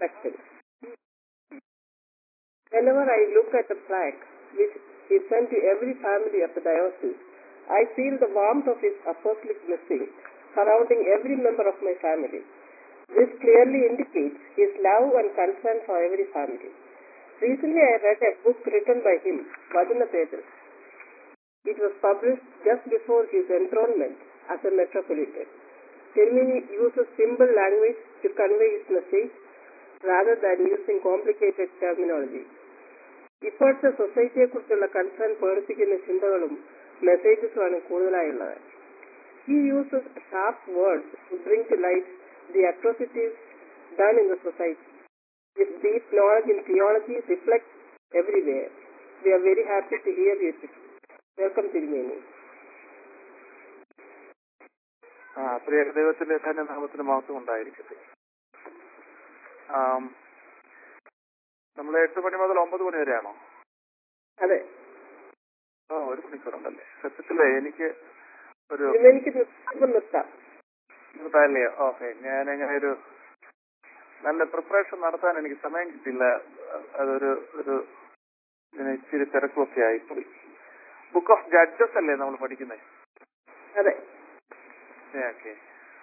Introduction. Whenever I look at the plaque, which is sent to every family of the diocese, I feel the warmth of his apostolic blessing surrounding every member of my family. This clearly indicates his love and concern for every family. Recently, I read a book written by him, Vadana Tejas. It was published just before his enthronement as a metropolitan. Tirmini uses simple language to convey his message rather than using complicated terminology. ഇപ്പോഴത്തെ സൊസൈറ്റിയെക്കുറിച്ചുള്ള concern പേടിപ്പിക്കുന്ന ചിന്തകളും മെസ്സേജസുമാണ് കൂടുതലായുള്ളത് He uses sharp words to bring to light the atrocities done in the society. His deep knowledge in theology reflects everywhere. We are very happy to hear you. Welcome, Tirumeni. ആ പ്രിയ ദൈവത്തിന്റെ തന്നെ നാമത്തിന് മാത്രം ഉണ്ടായിരിക്കട്ടെ ആം, നമ്മൾ എട്ട് മണി മുതൽ ഒമ്പത് മണി വരെയാണോ അതെ ആ ഒരു മണിക്കൂറുണ്ടല്ലേ സത്യത്തില് എനിക്ക് ഒരു തിരുമേനിക്ക് നിർത്താം നിർത്താം ഇതല്ലേ ഓക്കെ ഞാൻ ഇങ്ങനെ ഒരു നല്ല പ്രിപ്പറേഷൻ നടത്താൻ എനിക്ക് സമയം കിട്ടില്ല അതൊരു ഒരു ഇങ്ങനെ ഇച്ചിരി തിരക്കൊക്കെ ആയിപ്പോയി ബുക്ക് ഓഫ് ജഡ്ജസ് അല്ലേ നമ്മൾ പഠിക്കുന്നത് അതെ ഓക്കെ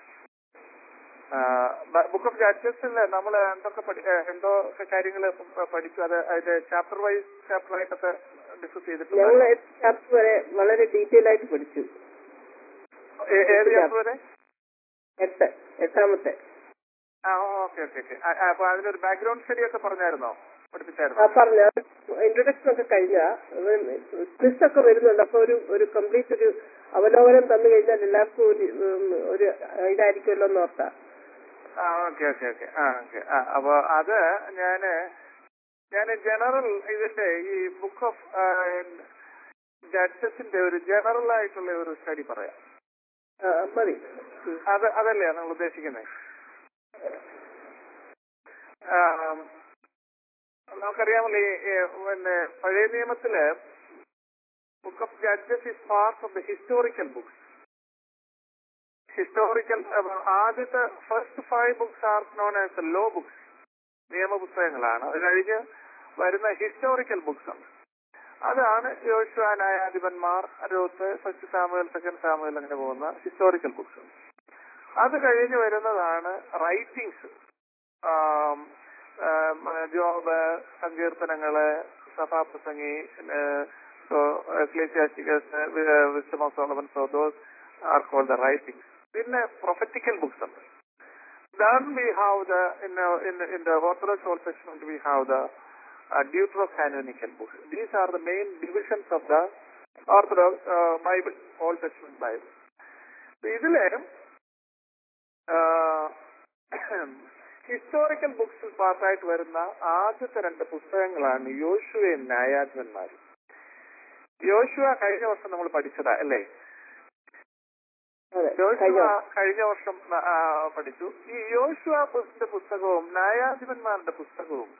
ബുക്ക് ഓഫ് ജഡ്ജസിൽ നമ്മൾ എന്തൊക്കെ പഠി- ഏ, എന്തോ കാര്യങ്ങൾ പഠിച്ചു അത് അതിന്റെ ചാപ്റ്റർ വൈസ് ചാപ്റ്റർ ആയിട്ടൊക്കെ ഡിസ്കസ് ചെയ്തിട്ടുണ്ട് ഞങ്ങൾ ചാപ്റ്റർ വരെ വളരെ ഡീറ്റെയിൽ ആയിട്ട് പഠിച്ചു ഏത് ചാപ്റ്റർ വരെ എട്ട് എട്ടാമത്തെ ആ ഓക്കെ ഓക്കെ ഓക്കെ അപ്പൊ അതിനൊരു ബാക്ക്ഗ്രൗണ്ട് സ്റ്റഡി ഒക്കെ പറഞ്ഞായിരുന്നോ ആ പഠിപ്പിച്ചായിരുന്നോ പറഞ്ഞ ഇൻട്രൊഡക്ഷൻ ഒക്കെ കഴിഞ്ഞ ക്വിസ് ഒക്കെ വരുന്നുണ്ട് അപ്പൊ ഒരു ഒരു കംപ്ലീറ്റ് ഒരു അവലോകനം തന്നു കഴിഞ്ഞാൽ എല്ലാവർക്കും ഒരു ഉം, ഒരു ഇതായിരിക്കുമല്ലോ എന്ന് ഓർത്താ ആ ഓക്കെ ഓക്കെ ഓക്കെ ആ ഓക്കെ ആ അപ്പൊ അത് ഞാന് ഞാൻ ജനറൽ ഇതിന്റെ ഈ ബുക്ക് ഓഫ് ജഡ്ജസിന്റെ ഒരു ജനറൽ ആയിട്ടുള്ള ഒരു സ്റ്റഡി പറയാം ആ, മതി ഉം. അത് അതല്ലേ നിങ്ങൾ ഉദ്ദേശിക്കുന്നത് നമുക്കറിയാമല്ലോ ഈ ഈ പിന്നെ പഴയ നിയമത്തില് book of judges is part of the historical books historical ആദ്യത്തെ first five books are known as law books നിയമപുസ്തകങ്ങളാണ് അത് കഴിഞ്ഞ് വരുന്ന ഹിസ്റ്റോറിക്കൽ ബുക്സ് ഉണ്ട് അതാണ് യോശുവ ന്യായാധിപന്മാർ അരൂത്ത് ഫസ്റ്റ് സാമുവൽ സെക്കൻഡ് സാമുവൽ അങ്ങനെ പോകുന്ന ഹിസ്റ്റോറിക്കൽ ബുക്സ് അത് കഴിഞ്ഞ് വരുന്നതാണ് റൈറ്റിംഗ്സ് ജോബ് സങ്കീർത്തനങ്ങള് സഭാപ്രസംഗി Ecclesiasticus wisdom of Solomon so those are called the writings പിന്നെ പ്രൊഫറ്റിക്കൽ ബുക്സ് ഉണ്ട് Then we have the in the, in the, in the Orthodox Old Testament we have the uh, Deuterocanonical books. These are the main divisions of the Orthodox uh, Bible, Old Testament Bible. ഇതില് historical ബുക്സിൽ പാസ്സായിട്ട് വരുന്ന ആദ്യത്തെ രണ്ട് പുസ്തകങ്ങളാണ് യോശുവയും ന്യായാധിപന്മാരും യോശുവ കഴിഞ്ഞ വർഷം നമ്മൾ പഠിച്ചതാ അല്ലേ അതെ യോശുവ കഴിഞ്ഞ കഴിഞ്ഞ വർഷം ആ, പഠിച്ചു ഈ യോശുവ പുസ്തക പുസ്തകവും ന്യായാധിപന്മാരുടെ പുസ്തകവും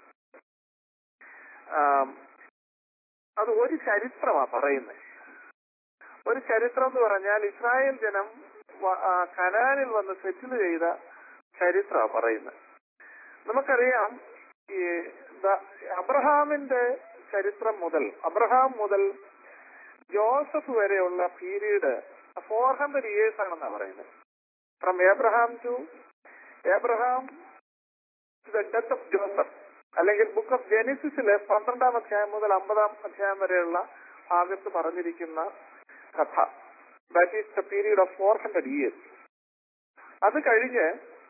ആം, അത് ഒരു ചരിത്രമാ പറയുന്നത് ഒരു ചരിത്രം എന്ന് പറഞ്ഞാൽ ഇസ്രായേൽ ജനം വ- ആ, കനാനിൽ വന്ന് സെറ്റിൽ ചെയ്ത ചരിത്രമാണ് പറയുന്നത് നമുക്കറിയാം ഈ ദ- അബ്രഹാമിന്റെ ചരിത്രം മുതൽ അബ്രഹാം മുതൽ ജോസഫ് വരെയുള്ള പീരീഡ് ഫോർ ഹൺഡ്രഡ് ഇയേഴ്സ് ആണെന്നാണ് പറയുന്നത് from Abraham to Abraham to the death of Joseph അല്ലെങ്കിൽ ബുക്ക് ഓഫ് ജെനിസിസിലെ പന്ത്രണ്ടാം അധ്യായം മുതൽ അമ്പതാം അധ്യായം വരെയുള്ള ഭാഗത്ത് പറഞ്ഞിരിക്കുന്ന കഥ that is the period of four hundred years അത് കഴിഞ്ഞ്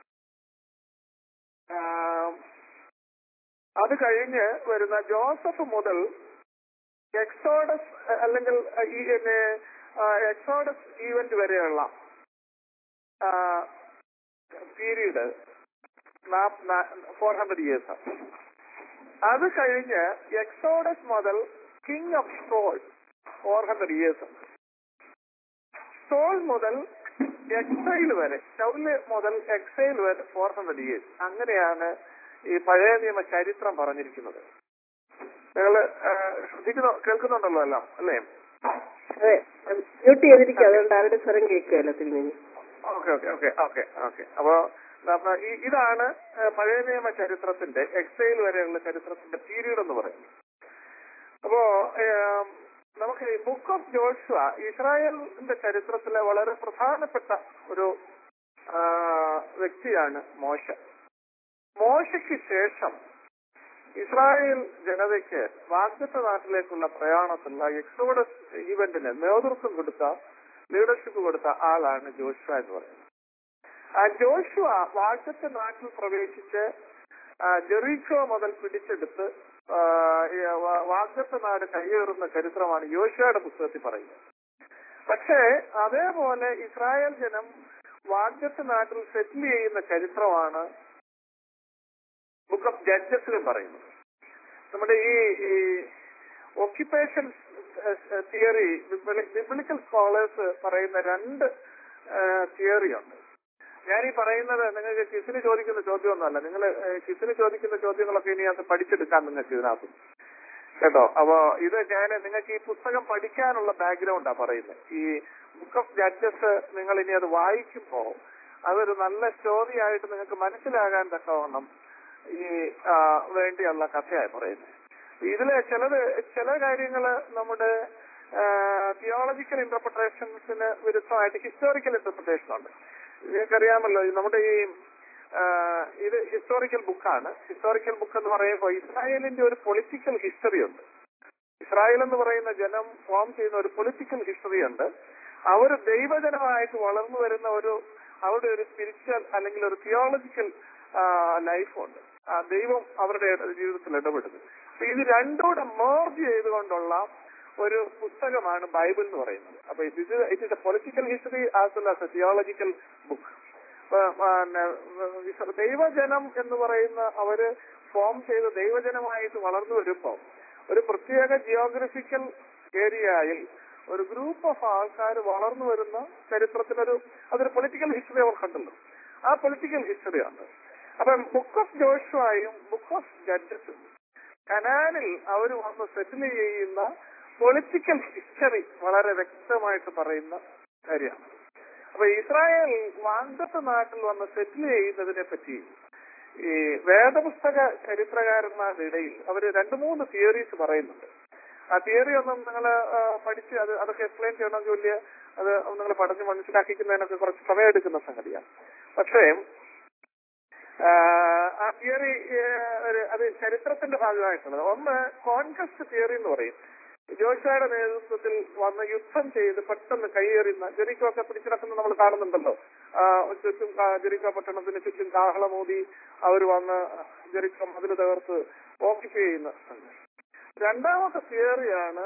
ആം, അത് കഴിഞ്ഞ് വരുന്ന ജോസഫ് മുതൽ എക്സോഡസ് അല്ലെങ്കിൽ ഈ പിന്നെ, ആ, എക്സോഡസ് ഈവന്റ് വരെയുള്ള പീരീഡ് ഫോർ ഹൺഡ്രഡ് ഇയേഴ്സ് അത് കഴിഞ്ഞ് എക്സോഡസ് മുതൽ king of Saul four hundred years Saul മുതൽ എക്സൈൽ വരെ ഷൗല് മുതൽ എക്സൈൽ വരെ ഫോർ ഹൺഡ്രഡ് ഇയേഴ്സ് അങ്ങനെയാണ് ഈ പഴയ നിയമ ചരിത്രം പറഞ്ഞിരിക്കുന്നത് നിങ്ങൾ ശ്രദ്ധിക്കുന്നു കേൾക്കുന്നുണ്ടല്ലോ എല്ലാം അല്ലേ അതെ മ്യൂട്ട് ചെയ്തിരിക്കുക അതുകൊണ്ട് ആരുടെ സ്വരം കേൾക്കുകയല്ല തിരുമേനി okay okay okay okay okay അപ്പോ അപ്പൊ ഈ- ഇതാണ് ഏഹ്, പഴയ നിയമ ചരിത്രത്തിന്റെ എക്സൈൽ വരെയുള്ള ചരിത്രത്തിന്റെ പീരീഡ് എന്ന് പറയുന്നത് അപ്പോ ഏഹ്, നമുക്ക് ഈ ബുക്ക് ഓഫ് ജോഷുവ ഇസ്രായേലിന്റെ ചരിത്രത്തിലെ വളരെ പ്രധാനപ്പെട്ട ഒരു ആ, വ്യക്തിയാണ് മോശ മോശയ്ക്ക് ശേഷം ഇസ്രായേൽ ജനതയ്ക്ക് വാഗ്ദത്ത നാട്ടിലേക്കുള്ള പ്രയാണത്തിലുള്ള എക്സോഡസ് ഈവന്റിന് നേതൃത്വം കൊടുത്ത ലീഡർഷിപ്പ് കൊടുത്ത ആളാണ് ജോഷുവ എന്ന് പറയുന്നത് ആ ജോഷുവ വാഗ്ദത്ത നാട്ടിൽ പ്രവേശിച്ച് ആ, ജെറീക്കോ മുതൽ പിടിച്ചെടുത്ത് ആ, ഈ വാ- വാഗ്ദത്ത നാട് കയ്യേറുന്ന ചരിത്രമാണ് യോശുവയുടെ പുസ്തകത്തിൽ പറയുന്നത് പക്ഷേ അതേപോലെ ഇസ്രായേൽ ജനം വാഗ്ദത്ത നാട്ടിൽ സെറ്റിൽ ചെയ്യുന്ന ചരിത്രമാണ് ബുക്ക് ഓഫ് ജഡ്ജസിലും പറയുന്നത് നമ്മുടെ ഈ ഈ ഓക്യുപ്പേഷൻ തിയറി ബിബ്ലിക്കൽ സ്കോളേഴ്സ് പറയുന്ന രണ്ട് തിയറി ഉണ്ട് ഞാൻ ഈ പറയുന്നത് നിങ്ങൾക്ക് കിസിന് ചോദിക്കുന്ന ചോദ്യമൊന്നുമല്ല നിങ്ങൾ കിസിന് ചോദിക്കുന്ന ചോദ്യങ്ങളൊക്കെ ഇനി അത് പഠിച്ചെടുക്കാൻ നിങ്ങൾക്ക് ഇതിനകത്ത് കേട്ടോ അപ്പോ ഇത് ഞാൻ നിങ്ങൾക്ക് ഈ പുസ്തകം പഠിക്കാനുള്ള ബാക്ക്ഗ്രൗണ്ടാ പറയുന്നത് ഈ ബുക്ക് ഓഫ് ജഡ്ജസ് നിങ്ങൾ ഇനി അത് വായിക്കുമ്പോ അതൊരു നല്ല സ്റ്റോറി ആയിട്ട് നിങ്ങൾക്ക് മനസ്സിലാകാൻ തക്കവണ്ണം ഈ ആ, വേണ്ടിയുള്ള കഥയായി പറയുന്നത് ഇതില് ചിലത് ചില കാര്യങ്ങള് നമ്മുടെ തിയോളജിക്കൽ ഇന്റർപ്രിട്ടേഷൻസിന് വിരുദ്ധമായിട്ട് ഹിസ്റ്റോറിക്കൽ ഇന്റർപ്രിട്ടേഷൻ ഉണ്ട് നിങ്ങൾക്കറിയാമല്ലോ ഈ നമ്മുടെ ഈ ആ, ഇത് ഹിസ്റ്റോറിക്കൽ ബുക്കാണ് ഹിസ്റ്റോറിക്കൽ ബുക്ക് എന്ന് പറയുമ്പോൾ ഇസ്രായേലിന്റെ ഒരു പൊളിറ്റിക്കൽ ഹിസ്റ്ററി ഉണ്ട് ഇസ്രായേൽ എന്ന് പറയുന്ന ജനം ഫോം ചെയ്യുന്ന ഒരു പൊളിറ്റിക്കൽ ഹിസ്റ്ററി ഉണ്ട് അവർ ദൈവജനമായിട്ട് വളർന്നു വരുന്ന ഒരു അവരുടെ ഒരു സ്പിരിച്വൽ അല്ലെങ്കിൽ ഒരു തിയോളജിക്കൽ ലൈഫുണ്ട് ആ ദൈവം അവരുടെ ജീവിതത്തിൽ ഇടപെടുന്നത് അപ്പൊ ഇത് രണ്ടൂടെ മേർജ് ചെയ്തുകൊണ്ടുള്ള ഒരു പുസ്തകമാണ് ബൈബിൾ എന്ന് പറയുന്നത് അപ്പൊ ഇത് it is a political history as well as a theological book ദൈവജനം എന്ന് പറയുന്ന അവര് ഫോം ചെയ്ത് ദൈവജനമായിട്ട് വളർന്നു വരുമ്പോൾ ഒരു പ്രത്യേക ജിയോഗ്രഫിക്കൽ ഏരിയയിൽ ഒരു ഗ്രൂപ്പ് ഓഫ് ആൾക്കാർ വളർന്നു വരുന്ന ചരിത്രത്തിനൊരു അതൊരു പൊളിറ്റിക്കൽ ഹിസ്റ്ററി അവർക്കുണ്ടല്ലോ ആ പൊളിറ്റിക്കൽ ഹിസ്റ്ററിയാണ് അപ്പം ബുക്ക് ഓഫ് ജോഷുവായും ബുക്ക് ഓഫ് ജഡ്ജസും കനാനിൽ അവർ വന്ന് സെറ്റിൽ ചെയ്യുന്ന പൊളിറ്റിക്കൽ ഹിസ്റ്ററി വളരെ വ്യക്തമായിട്ട് പറയുന്ന കാര്യമാണ് അപ്പൊ ഇസ്രായേൽ വാഗ്ദത്ത നാട്ടിൽ വന്ന് സെറ്റിൽ ചെയ്യുന്നതിനെ പറ്റി ഈ വേദപുസ്തക ചരിത്രകാരന്മാരുടെ ഇടയിൽ അവർ രണ്ട് മൂന്ന് തിയറീസ് പറയുന്നുണ്ട് ആ തിയറി ഒന്നും നിങ്ങൾ പഠിച്ച് അത് അതൊക്കെ എക്സ്പ്ലെയിൻ ചെയ്യണമെങ്കിൽ വലിയ അത് നിങ്ങൾ പഠിച്ച് മനസ്സിലാക്കിക്കുന്നതിനൊക്കെ കുറച്ച് സമയമെടുക്കുന്ന സംഗതിയാണ് പക്ഷേ ആ, ആ തിയറി അത് ചരിത്രത്തിന്റെ ഭാഗമായിട്ടുള്ളത് ഒന്ന് കോൺകസ്റ്റ് തിയറി എന്ന് പറയും ജോഷയുടെ നേതൃത്വത്തിൽ വന്ന് യുദ്ധം ചെയ്ത് പെട്ടെന്ന് കൈയേറുന്ന ജെറിക്കോ ഒക്കെ പിടിച്ചിടക്കുന്ന നമ്മൾ കാണുന്നുണ്ടല്ലോ ആ, ചുറ്റും കാ- ജെറിക്കോ പട്ടണത്തിന് ചുറ്റും കാഹളമൂതി അവർ വന്ന് ജെറിക്കോ മതിൽ തകർത്ത് ഓക്യുപ്പൈ ചെയ്യുന്ന സംഘം രണ്ടാമത്തെ തിയറിയാണ്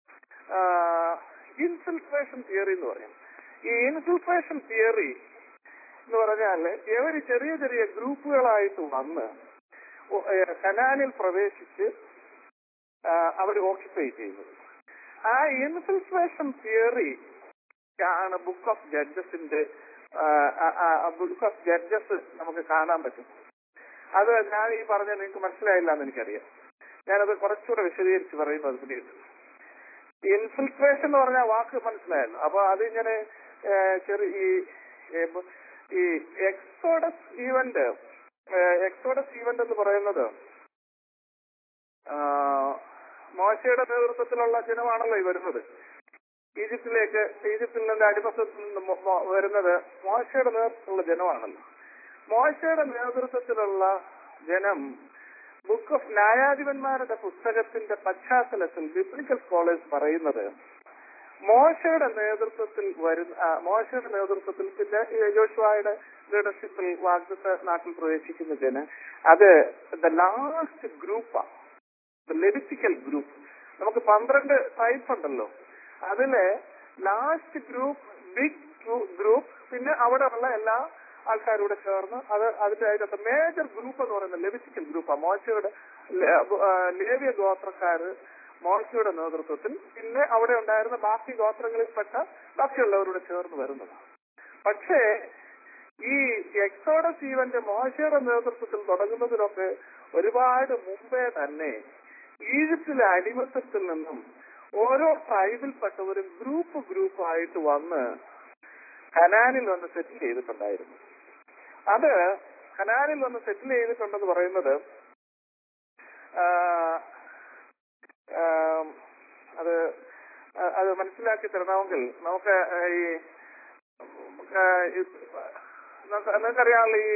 ഇൻഫിൽട്രേഷൻ തിയറി എന്ന് പറയും ഈ ഇൻഫിൽട്രേഷൻ തിയറി എന്ന് പറഞ്ഞാൽ ഇവര് ചെറിയ ചെറിയ ഗ്രൂപ്പുകളായിട്ട് വന്ന് ഒ- ഏ, കനാലിൽ പ്രവേശിച്ച് അവർ ഓക്യുപ്പൈ ചെയ്യുന്നത് ആ ഇൻഫിൽട്രേഷൻ തിയറി ആണ് ബുക്ക് ഓഫ് ജഡ്ജസിന്റെ ബുക്ക് ഓഫ് ജഡ്ജസ് നമുക്ക് കാണാൻ പറ്റും അത് ഞാൻ ഈ പറഞ്ഞ നിങ്ങൾക്ക് മനസ്സിലായില്ല എന്ന് എനിക്കറിയാം ഞാനത് കുറച്ചുകൂടെ വിശദീകരിച്ച് പറയുന്നത് പിന്നീട് ഇൻഫിൽട്രേഷൻ എന്ന് പറഞ്ഞ വാക്ക് മനസ്സിലായല്ലോ അപ്പൊ അതിങ്ങനെ ഏ, ചെറിയ ഈ ഏ, ബ- ഈ എക്സോഡസ് ഈവന്റ് എക്സോഡസ് ഈവന്റ് എന്ന് പറയുന്നത് ആ, മോശയുടെ നേതൃത്വത്തിലുള്ള ജനമാണല്ലോ ഈ വരുന്നത് ഈജിപ്തിലേക്ക് ഈജിപ്തിൽ നിന്ന് അടിമത്തത്തിൽ നിന്ന് മോ- മോ- വരുന്നത് മോശയുടെ നേതൃത്വത്തിലുള്ള ജനമാണല്ലോ മോശയുടെ നേതൃത്വത്തിലുള്ള ജനം ബുക്ക് ഓഫ് ന്യായാധിപന്മാരുടെ പുസ്തകത്തിന്റെ പശ്ചാത്തലത്തിൽ ബിബ്ലിക്കൽ സ്കോളേഴ്സ് പറയുന്നത് മോശയുടെ നേതൃത്വത്തിൽ വരുന്ന ആ, മോശയുടെ നേതൃത്വത്തിൽ പിന്നെ ഈ ജോഷുവായുടെ ലീഡർഷിപ്പിൽ വാഗ്ദത്ത നാട്ടിൽ പ്രവേശിക്കുന്ന ജന അത് ദ ലാസ്റ്റ് ഗ്രൂപ്പാണ് ലെവിറ്റിക്കൽ ഗ്രൂപ്പ് നമുക്ക് പന്ത്രണ്ട് ടൈപ്പ് ഉണ്ടല്ലോ അതില് ലാസ്റ്റ് ഗ്രൂപ്പ് ബിഗ് ഗ്രൂപ്പ് പിന്നെ അവിടെ ഉള്ള എല്ലാ ആൾക്കാരും കൂടെ ചേർന്ന് അത് അതിന്റെ അതിനകത്ത് മേജർ ഗ്രൂപ്പ് എന്ന് പറയുന്നത് ലെവിറ്റിക്കൽ ഗ്രൂപ്പാണ് മോശയുടെ ലെ- ആ, ലേവ്യ ഗോത്രക്കാര് മോശയുടെ നേതൃത്വത്തിൽ പിന്നെ അവിടെ ഉണ്ടായിരുന്ന ബാക്കി ഗോത്രങ്ങളിൽപ്പെട്ട ബാക്കിയുള്ളവരോട് ചേർന്ന് വരുന്നതാണ് പക്ഷേ ഈ എക്സോഡസ് ഈവന്റ് മോശയുടെ നേതൃത്വത്തിൽ തുടങ്ങുന്നതിനൊക്കെ ഒരുപാട് മുമ്പേ തന്നെ ഈജിപ്തിലെ അടിമത്തത്തിൽ നിന്നും ഓരോ ട്രൈബിൽപ്പെട്ടവരും ഗ്രൂപ്പ് ഗ്രൂപ്പ് ആയിട്ട് വന്ന് കനാനിൽ വന്ന് സെറ്റിൽ ചെയ്തിട്ടുണ്ടായിരുന്നു അത് കനാനിൽ വന്ന് സെറ്റിൽ ചെയ്തിട്ടുണ്ടെന്ന് പറയുന്നത് ആ, ആം, അത് അ- അത് മനസ്സിലാക്കി തരണമെങ്കിൽ നമുക്ക് ഈ ആ, ഈ, നമുക്ക് നിങ്ങൾക്കറിയാമല്ലോ ഈ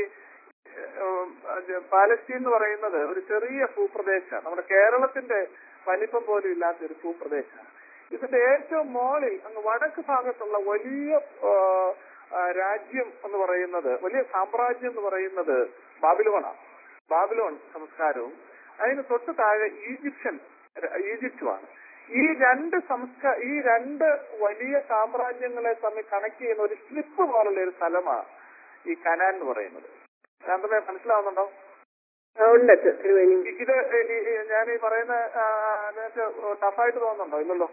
ഉം, അത് പാലസ്തീൻ എന്ന് പറയുന്നത് ഒരു ചെറിയ ഭൂപ്രദേശമാണ് നമ്മുടെ കേരളത്തിന്റെ വലിപ്പം പോലും ഇല്ലാത്ത ഒരു ഭൂപ്രദേശമാണ് ഇതിന്റെ ഏറ്റവും മോളിൽ അങ്ങ് വടക്ക് ഭാഗത്തുള്ള വലിയ ആ, ആ, രാജ്യം എന്ന് പറയുന്നത് വലിയ സാമ്രാജ്യം എന്ന് പറയുന്നത് ബാബിലോണാണ് ബാബിലോൺ സംസ്കാരവും അതിന് തൊട്ട് താഴെ ഈജിപ്ഷ്യൻ ഈജിപ്തുമാണ് ഈ രണ്ട് സംസ്കാര ഈ രണ്ട് വലിയ സാമ്രാജ്യങ്ങളെ തമ്മിൽ കണക്ട് ചെയ്യുന്ന ഒരു സ്ലിപ്പ് പോലുള്ള ഒരു സ്ഥലമാണ് ഈ കനാൻ എന്ന് പറയുന്നത് ശാന്തമേ മനസ്സിലാവുന്നുണ്ടോ ആ, ഉണ്ട് അച്ഛൻ തിരുവേനി ഇ- ഇത് ഈ- ഈ ഞാൻ ഈ പറയുന്ന ആ, നിങ്ങൾക്ക് ടഫായിട്ട് തോന്നുന്നുണ്ടോ ഇല്ലല്ലോ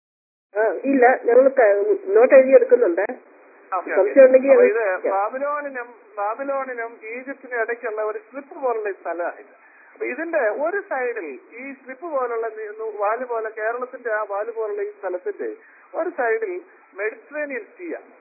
ആ ഇല്ല ഞങ്ങൾ നോട്ട് എഴുതിയെടുക്കുന്നുണ്ട് ഓക്കേ, ഓക്കേ. സംശയം ഉണ്ടെങ്കിൽ അപ്പൊ അത് ഇത് ചോദിക്കാം. ബാബിലോണിനും ബാബിലോണിനും ഈജിപ്തിനും ഇടയ്ക്കുള്ള ഒരു സ്ലിപ്പ് പോലുള്ള ഒരു സ്ഥലമാണ് ഇത് അപ്പൊ ഇതിന്റെ ഒരു സൈഡിൽ ഈ സ്ലിപ്പ് പോലുള്ള നി- നു- വാല് പോലെ കേരളത്തിന്റെ ആ വാല് പോലുള്ള ഈ സ്ഥലത്തിന്റെ ഒരു സൈഡിൽ മെഡിറ്ററേനിയൻ സീ ആണ്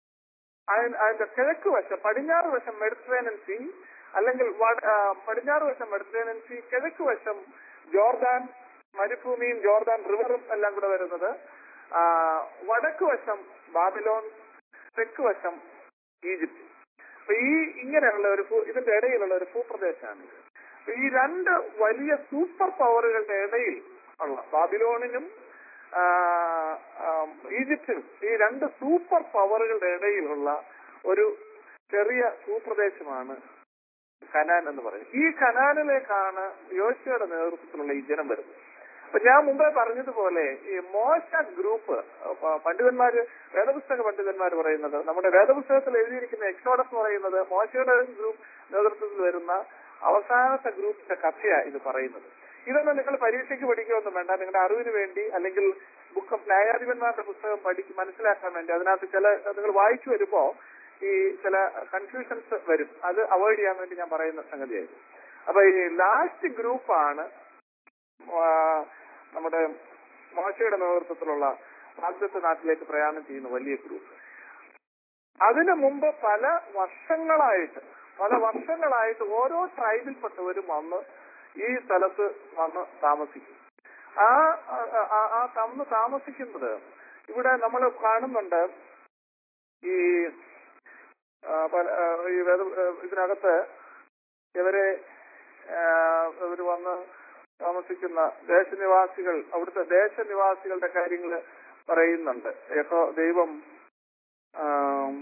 അതിന് അതിന്റെ കിഴക്ക് വശം പടിഞ്ഞാറ് വശം മെഡിറ്ററേനിയൻ സീ അല്ലെങ്കിൽ വട- ആ, പടിഞ്ഞാറ് വശം മെഡിറ്ററേനിയൻ സീ കിഴക്ക് വശം ജോർദാൻ മരുഭൂമിയും ജോർദാൻ റിവറും എല്ലാം കൂടെ വരുന്നത് ആ, വടക്ക് വശം ബാബിലോൺ തെക്ക് വശം ഈജിപ്ത് അപ്പൊ ഈ ഇങ്ങനെയുള്ള ഒരു ഭൂ- ഇതിന്റെ ഇടയിലുള്ള ഒരു ഭൂപ്രദേശമാണ് ഇത് അപ്പൊ ഈ രണ്ട് വലിയ സൂപ്പർ പവറുകളുടെ ഇടയിൽ ഉള്ള ബാബിലോണിനും ആ, ആ, ഈജിപ്തിനും ഈ രണ്ട് സൂപ്പർ പവറുകളുടെ ഇടയിലുള്ള ഒരു ചെറിയ ഭൂപ്രദേശമാണ് കനാൻ എന്ന് പറയുന്നത് ഈ കനാനിലേക്കാണ് യോശയുടെ നേതൃത്വത്തിലുള്ള ഈ ജനം വരുന്നത് അപ്പൊ ഞാൻ മുമ്പേ പറഞ്ഞതുപോലെ ഈ മോശ ഗ്രൂപ്പ് അഹ് പണ്ഡിതന്മാര് വേദപുസ്തക പണ്ഡിതന്മാർ പറയുന്നത് നമ്മുടെ വേദപുസ്തകത്തിൽ എഴുതിയിരിക്കുന്ന എക്സോഡസ് എന്ന് പറയുന്നത് മോശയുടെ ഗ്രൂപ്പ് നേതൃത്വത്തിൽ വരുന്ന അവസാനത്തെ ഗ്രൂപ്പിന്റെ കഥയാണ് ഇത് പറയുന്നത് ഇതൊന്നും നിങ്ങൾ പരീക്ഷയ്ക്ക് പഠിക്കുകയൊന്നും വേണ്ട നിങ്ങളുടെ അറിവിന് വേണ്ടി അല്ലെങ്കിൽ ബുക്ക് ഓഫ് ന്യായാധിപന്മാരുടെ പുസ്തകം പഠിക്ക് മനസ്സിലാക്കാൻ വേണ്ടി അതിനകത്ത് ചില നിങ്ങൾ വായിച്ചു വരുമ്പോ ഈ ചില കൺഫ്യൂഷൻസ് വരും അത് അവോയ്ഡ് ചെയ്യാൻ വേണ്ടി ഞാൻ പറയുന്ന സംഗതിയായിരുന്നു അപ്പൊ ഈ ലാസ്റ്റ് ഗ്രൂപ്പാണ് ആ, നമ്മുടെ മോശയുടെ നേതൃത്വത്തിലുള്ള വാഗ്ദത്ത നാട്ടിലേക്ക് പ്രയാണം ചെയ്യുന്ന വലിയ ഗ്രൂപ്പ് അതിനു മുമ്പ് പല വർഷങ്ങളായിട്ട് പല വർഷങ്ങളായിട്ട് ഓരോ ട്രൈബിൽപ്പെട്ടവരും വന്ന് ഈ സ്ഥലത്ത് വന്ന് താമസിക്കും ആ ആ- ആ- ആ വന്ന് താമസിക്കുന്നത് ഇവിടെ നമ്മൾ കാണുന്നുണ്ട് ഈ ആ, പല- ആ, ഈ വേദ ആ, ഇതിനകത്ത് ഇവരെ ആ, ഇവര് വന്ന് താമസിക്കുന്ന ദേശനിവാസികൾ അവിടുത്തെ ദേശനിവാസികളുടെ കാര്യങ്ങൾ പറയുന്നുണ്ട് യഹോ ദൈവം ആം,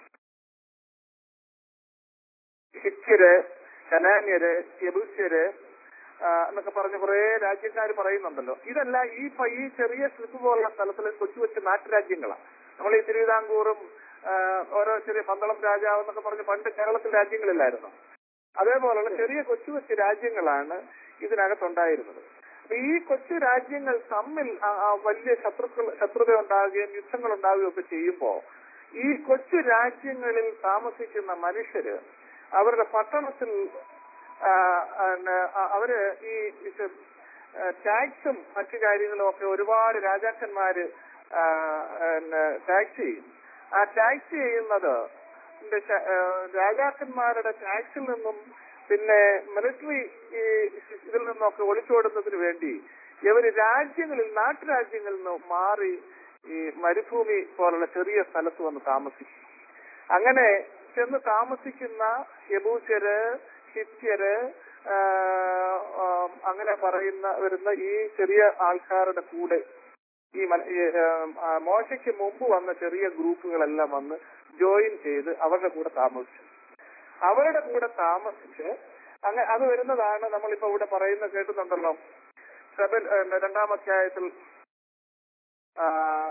ഹിത്യര് കനാന്യര് യബുസ്യര് ആ, എന്നൊക്കെ പറഞ്ഞ് കുറെ രാജ്യക്കാർ പറയുന്നുണ്ടല്ലോ ഇതെല്ലാം ഈ പ- ഈ ചെറിയ സ്ലിപ്പ് പോലുള്ള സ്ഥലത്തിലെ കൊച്ചു കൊച്ചു നാട്ടുരാജ്യങ്ങളാണ് നമ്മൾ ഈ തിരുവിതാംകൂറും ആ, ഓരോ ചെറിയ പന്തളം രാജാവ് എന്നൊക്കെ പറഞ്ഞ് പണ്ട് കേരളത്തിൽ രാജ്യങ്ങളില്ലായിരുന്നു അതേപോലുള്ള ചെറിയ കൊച്ചു കൊച്ചു രാജ്യങ്ങളാണ് ഇതിനകത്തുണ്ടായിരുന്നത് അപ്പൊ ഈ കൊച്ചു രാജ്യങ്ങൾ തമ്മിൽ ആ- ആ വലിയ ശത്രുക്കൾ ശത്രുത ഉണ്ടാകുകയും യുദ്ധങ്ങൾ ഉണ്ടാവുകയും ഒക്കെ ചെയ്യുമ്പോൾ ഈ കൊച്ചു രാജ്യങ്ങളിൽ താമസിക്കുന്ന മനുഷ്യര് അവരുടെ പട്ടണത്തിൽ ആ, പിന്നെ, ആ, അവര് ഈ ഇത്, ആ, ടാക്സും മറ്റു കാര്യങ്ങളും ഒക്കെ ഒരുപാട് രാജാക്കന്മാര് ആ, പിന്നെ, ടാക്സ് ചെയ്യും ആ ടാക്സ് ചെയ്യുന്നത് ഇതിന്റെ ശ- ആ, രാജാക്കന്മാരുടെ ടാക്സിൽ നിന്നും പിന്നെ മിലിറ്ററി ഈ ഇതിൽ നിന്നൊക്കെ ഒളിച്ചോടുന്നതിന് വേണ്ടി ഇവര് രാജ്യങ്ങളിൽ നാട്ടുരാജ്യങ്ങളിൽ നിന്ന് മാറി ഈ മരുഭൂമി പോലുള്ള ചെറിയ സ്ഥലത്ത് വന്ന് താമസിക്കും അങ്ങനെ ചെന്ന് താമസിക്കുന്ന യബൂസ്യര് ഹിത്യര് ആ, ആ, അങ്ങനെ പറയുന്ന വരുന്ന ഈ ചെറിയ ആൾക്കാരുടെ കൂടെ ഈ മല- ഈ, ആ, മോശയ്ക്ക് മുമ്പ് വന്ന ചെറിയ ഗ്രൂപ്പുകളെല്ലാം വന്ന് ജോയിൻ ചെയ്ത് അവരുടെ കൂടെ താമസിച്ചു അവരുടെ കൂടെ താമസിച്ച് അങ്ങനെ അത് വരുന്നതാണ് നമ്മളിപ്പോ ഇവിടെ പറയുന്ന കേട്ടുന്നുണ്ടല്ലോ സെബൻ രണ്ടാം അധ്യായത്തിൽ ആ,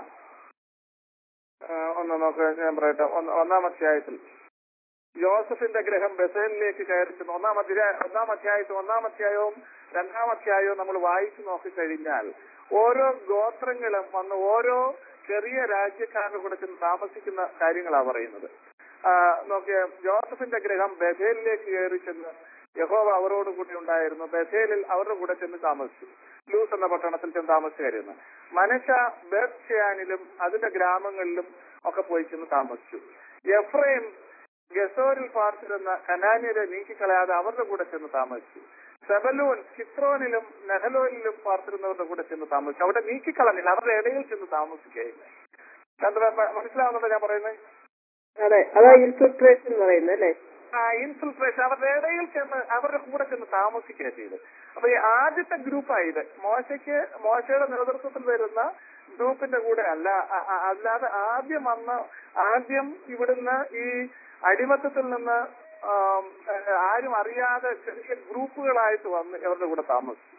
ആ, ഒന്ന് നോക്ക് ഞാൻ പറയട്ടെ ഒന്ന് ഒന്നാം അധ്യായത്തിൽ ജോസഫിന്റെ ഗ്രഹം ബസേലിലേക്ക് കയറി ചെന്നു ഒന്നാം അധ്യായ ഒന്നാം അധ്യായത്തിൽ ഒന്നാം അധ്യായവും രണ്ടാം അധ്യായവും നമ്മൾ വായിച്ചു നോക്കിക്കഴിഞ്ഞാൽ ഓരോ ഗോത്രങ്ങളും വന്ന് ഓരോ ചെറിയ രാജ്യക്കാരുടെ കൂടെ ചെന്ന് താമസിക്കുന്ന കാര്യങ്ങളാണ് പറയുന്നത് ആ, നോക്കിയ ജോസഫിന്റെ ഗ്രഹം ബഥേലിലേക്ക് കയറി ചെന്ന് യഹോവ അവരോട് കൂടി ഉണ്ടായിരുന്നു ബഥേലിൽ അവരുടെ കൂടെ ചെന്ന് താമസിച്ചു ലൂസ് എന്ന പട്ടണത്തിൽ ചെന്ന് താമസിച്ചായിരുന്നു മനശ ബേത്ത്യാനിലും അതിന്റെ ഗ്രാമങ്ങളിലും ഒക്കെ പോയി ചെന്ന് താമസിച്ചു എഫ്രൈം ഗസോരിൽ പാർത്തിരുന്ന കനാന്യരെ നീക്കിക്കളയാതെ അവരുടെ കൂടെ ചെന്ന് താമസിച്ചു സെബലൂൻ ചിത്രോനിലും നെഹലോനിലും പാർത്തിരുന്നവരുടെ കൂടെ ചെന്ന് താമസിച്ചു അവിടെ നീക്കിക്കളഞ്ഞില്ല അവരുടെ ഇടയിൽ ചെന്ന് താമസിക്കുകയില്ല ചന്ദ്ര മനസ്സിലാവുന്നുണ്ടോ ഞാൻ പറയുന്നത് അതെ അതാ ഇൻഫിൽട്രേഷൻ പറയുന്നത് അല്ലേ ആ ഇൻഫിൽട്രേഷൻ അവരുടെ ഇടയിൽ ചെന്ന് അവരുടെ കൂടെ ചെന്ന് താമസിക്കുക ചെയ്ത് അപ്പൊ ഈ ആദ്യത്തെ ഗ്രൂപ്പായത് മോശയ്ക്ക് മോശയുടെ നേതൃത്വത്തിൽ വരുന്ന ഗ്രൂപ്പിന്റെ കൂടെ അല്ല അ- അ- അല്ലാതെ ആദ്യം വന്ന ആദ്യം ഇവിടുന്ന് ഈ അടിമത്തത്തിൽ നിന്ന് ആം, ഏഹ്, ആരും അറിയാതെ ചെറിയ ഗ്രൂപ്പുകളായിട്ട് വന്ന് അവരുടെ കൂടെ താമസിച്ചു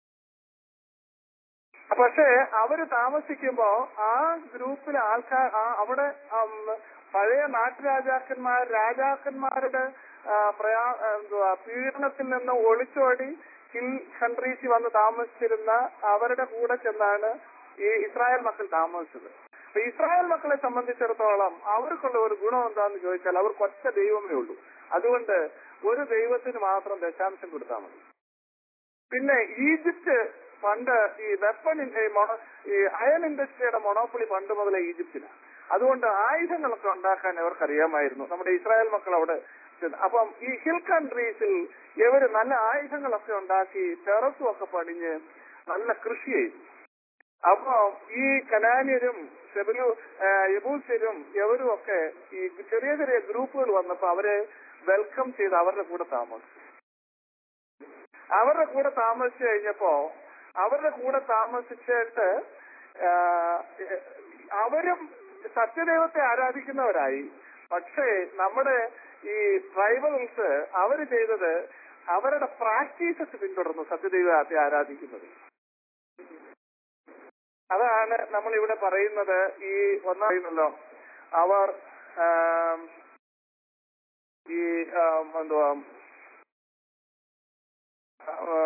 പക്ഷേ അവര് താമസിക്കുമ്പോ ആ ഗ്രൂപ്പിലെ ആൾക്കാർ ആ അവിടെ ആം, പഴയ നാട്ടുരാജാക്കന്മാർ രാജാക്കന്മാരുടെ ആ, പ്രയാ ആ, എന്തുവാ പീഡനത്തിൽ നിന്ന് ഒളിച്ചോടി ഹിൽ കൺട്രീസിൽ വന്ന് താമസിച്ചിരുന്ന അവരുടെ കൂടെ ചെന്നാണ് ഈ ഇസ്രായേൽ മക്കൾ താമസിച്ചത് അപ്പൊ ഇസ്രായേൽ മക്കളെ സംബന്ധിച്ചിടത്തോളം അവർക്കുള്ള ഒരു ഗുണം എന്താന്ന് ചോദിച്ചാൽ അവർക്ക് ഒറ്റ ദൈവമേ ഉള്ളൂ അതുകൊണ്ട് ഒരു ദൈവത്തിന് മാത്രം ദശാംശം കൊടുത്താൽ മതി പിന്നെ ഈജിപ്റ്റ് പണ്ട് ഈ വെപ്പൺ ഈ മൊണ- ഈ അയൺ ഇൻഡസ്ട്രിയുടെ മൊണോപ്പൊളി പണ്ട് മുതലേ ഈജിപ്തിലാണ് അതുകൊണ്ട് ആയുധങ്ങളൊക്കെ ഉണ്ടാക്കാൻ അവർക്ക് അറിയാമായിരുന്നു നമ്മുടെ ഇസ്രായേൽ മക്കൾ അവിടെ ചെന്ന് അപ്പം ഈ ഹിൽ കൺട്രീസിൽ ഇവര് നല്ല ആയുധങ്ങളൊക്കെ ഉണ്ടാക്കി ടെറസും ഒക്കെ പണിഞ്ഞ് നല്ല കൃഷി ചെയ്തു അപ്പൊ ഈ കനാന്യരും സെബലു യബൂസ്യരും എവരും ഒക്കെ ഈ ചെറിയ ചെറിയ ഗ്രൂപ്പുകൾ വന്നപ്പോ അവരെ വെൽക്കം ചെയ്ത് അവരുടെ കൂടെ താമസിച്ചു അവരുടെ കൂടെ താമസിച്ചു കഴിഞ്ഞപ്പോ അവരുടെ കൂടെ താമസിച്ചിട്ട് ആ, അവരും സത്യദൈവത്തെ ആരാധിക്കുന്നവരായി പക്ഷേ നമ്മുടെ ഈ ട്രൈബൽസ് അവര് ചെയ്തത് അവരുടെ പ്രാക്ടീസസ് പിന്തുടർന്നു സത്യദൈവത്തെ ആരാധിക്കുന്നത് അതാണ് നമ്മൾ ഇവിടെ പറയുന്നത് ഈ ഒന്നറിയുന്നല്ലോ അവർ ആം, ഈ ആം, എന്തുവാ ആ,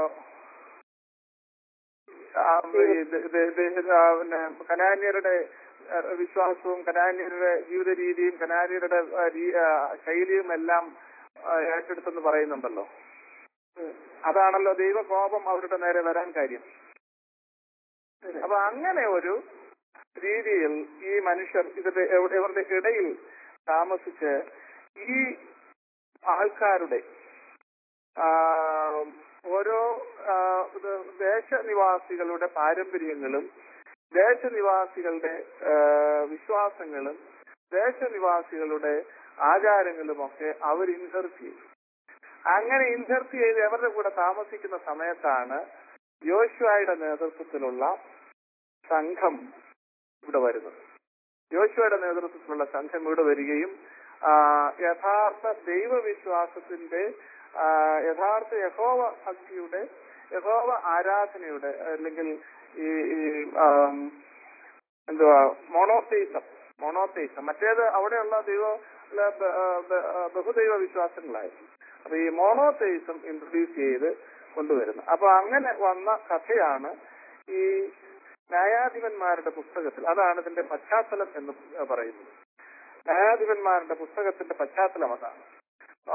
ആ, ഈ ദ- ദ- ദ- ആ, പിന്നെ കനാന്യരുടെ ആ, വിശ്വാസവും കനാന്യരുടെ ജീവിത രീതിയും കനാന്യരുടെ ആ, രീ- ആ, ശൈലിയും എല്ലാം ആ, ഏറ്റെടുത്തെന്ന് പറയുന്നുണ്ടല്ലോ അതാണല്ലോ ദൈവകോപം അവരുടെ നേരെ വരാൻ കാര്യം അപ്പൊ അങ്ങനെ ഒരു രീതിയിൽ ഈ മനുഷ്യർ ഇതിന്റെ എവ- ഇവരുടെ ഇടയിൽ താമസിച്ച് ഈ ആൾക്കാരുടെ ആ, ഓരോ ആ, ഇത് ദേശനിവാസികളുടെ പാരമ്പര്യങ്ങളും ദേശനിവാസികളുടെ ആ, വിശ്വാസങ്ങളും ദേശനിവാസികളുടെ ആചാരങ്ങളുമൊക്കെ അവർ ഇൻസർട്ട് ചെയ്തു അങ്ങനെ ഇൻസർട്ട് ചെയ്ത് അവരുടെ കൂടെ താമസിക്കുന്ന സമയത്താണ് യോശുവയുടെ നേതൃത്വത്തിലുള്ള സംഘം ഇവിടെ വരുന്നത് യോശുവയുടെ നേതൃത്വത്തിലുള്ള സംഘം ഇവിടെ വരികയും ആ, യഥാർത്ഥ ദൈവവിശ്വാസത്തിന്റെ ആ, യഥാർത്ഥ യഹോവ ഭക്തിയുടെ യഹോവ ആരാധനയുടെ അല്ലെങ്കിൽ ഈ ഈ, ആം, എന്തുവാ മോണോത്തീസം മോണോത്തീസം മറ്റേത് അവിടെയുള്ള ദൈവ അല്ല, ബ- ആ, ബ- ആ, ബഹുദൈവ വിശ്വാസങ്ങളായിരുന്നു അപ്പൊ ഈ മോണോത്തീസം ഇൻട്രൊഡ്യൂസ് ചെയ്ത് കൊണ്ടുവരുന്നു അപ്പൊ അങ്ങനെ വന്ന കഥയാണ് ഈ ന്യായാധിപന്മാരുടെ പുസ്തകത്തിൽ അതാണ് ഇതിന്റെ പശ്ചാത്തലം എന്ന് പറയുന്നത് ന്യായാധിപന്മാരുടെ പുസ്തകത്തിന്റെ പശ്ചാത്തലം അതാണ് ആ,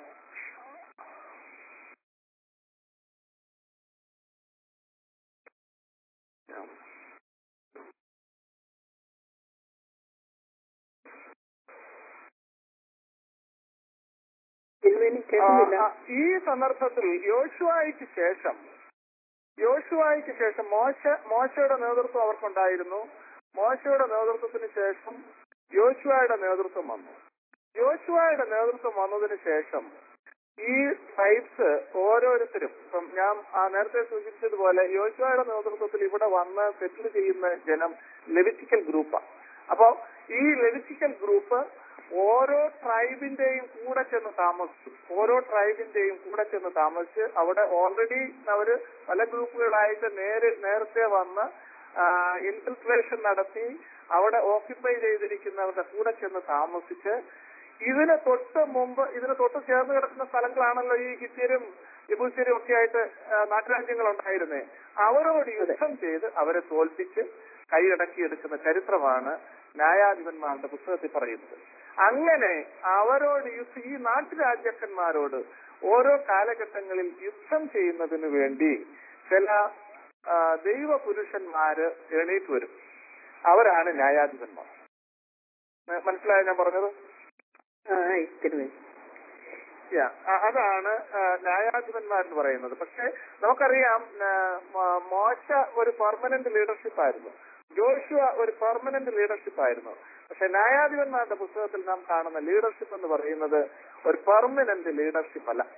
തിരുവേനി കേൾക്കുന്നില്ല ആ, ഈ സന്ദർഭത്തിൽ യോശുവായിക്ക് ശേഷം യോശുവായിക്ക് ശേഷം മോശ മോശയുടെ നേതൃത്വം അവർക്കുണ്ടായിരുന്നു മോശയുടെ നേതൃത്വത്തിന് ശേഷം യോശുവയുടെ നേതൃത്വം വന്നു യോശുവയുടെ നേതൃത്വം വന്നതിന് ശേഷം ഈ ട്രൈബ്സ് ഓരോരുത്തരും ഇപ്പം ഞാൻ ആ നേരത്തെ സൂചിപ്പിച്ചതുപോലെ യോശുവയുടെ നേതൃത്വത്തിൽ ഇവിടെ വന്ന് സെറ്റിൽ ചെയ്യുന്ന ജനം ലെവിറ്റിക്കൽ ഗ്രൂപ്പാണ് അപ്പോ ഈ ലെവിറ്റിക്കൽ ഗ്രൂപ്പ് ഓരോ ട്രൈബിന്റെയും കൂടെ ചെന്ന് താമസിച്ചു ഓരോ ട്രൈബിന്റെയും കൂടെ ചെന്ന് താമസിച്ച് അവിടെ ഓൾറെഡി അവര് പല ഗ്രൂപ്പുകളായിട്ട് നേരെ നേരത്തെ വന്ന് ഇൻഫിൽട്രേഷൻ നടത്തി അവിടെ ഓക്യുപ്പൈ ചെയ്തിരിക്കുന്നവരുടെ കൂടെ ചെന്ന് താമസിച്ച് ഇതിന് തൊട്ട് മുമ്പ് ഇതിന് തൊട്ട് ചേർന്ന് കിടക്കുന്ന സ്ഥലങ്ങളാണല്ലോ ഈ ഹിത്യരും യബൂസ്യരും ഒക്കെ ആയിട്ട് ആ, നാട്ടുരാജ്യങ്ങൾ ഉണ്ടായിരുന്നേ അവരോട് യുദ്ധം ചെയ്ത് അവരെ തോൽപ്പിച്ച് കൈയടക്കിയെടുക്കുന്ന ചരിത്രമാണ് ന്യായാധിപന്മാരുടെ പുസ്തകത്തിൽ പറയുന്നത് അങ്ങനെ അവരോട് യുദ്ധ ഈ നാട്ടുരാജ്യക്കന്മാരോട് ഓരോ കാലഘട്ടങ്ങളിൽ യുദ്ധം ചെയ്യുന്നതിന് വേണ്ടി ചില ആ, ദൈവപുരുഷന്മാര് എണീറ്റ് വരും അവരാണ് ന്യായാധിപന്മാർ മ- മനസ്സിലായോ ഞാൻ പറഞ്ഞത് ആ ആയി തിരുമേനി Yeah, അ- അതാണ് ആ, ന്യായാധിപന്മാർ എന്ന് പറയുന്നത് പക്ഷെ നമുക്കറിയാം ആ, മ- മോശ ഒരു പെർമനന്റ് ലീഡർഷിപ്പ് ആയിരുന്നു ജോഷുവ ഒരു പെർമനന്റ് ലീഡർഷിപ്പ് ആയിരുന്നു പക്ഷെ ന്യായാധിപന്മാരുടെ പുസ്തകത്തിൽ നാം കാണുന്ന ലീഡർഷിപ്പ് എന്ന് പറയുന്നത് ഒരു പെർമനന്റ് ലീഡർഷിപ്പ് അല്ല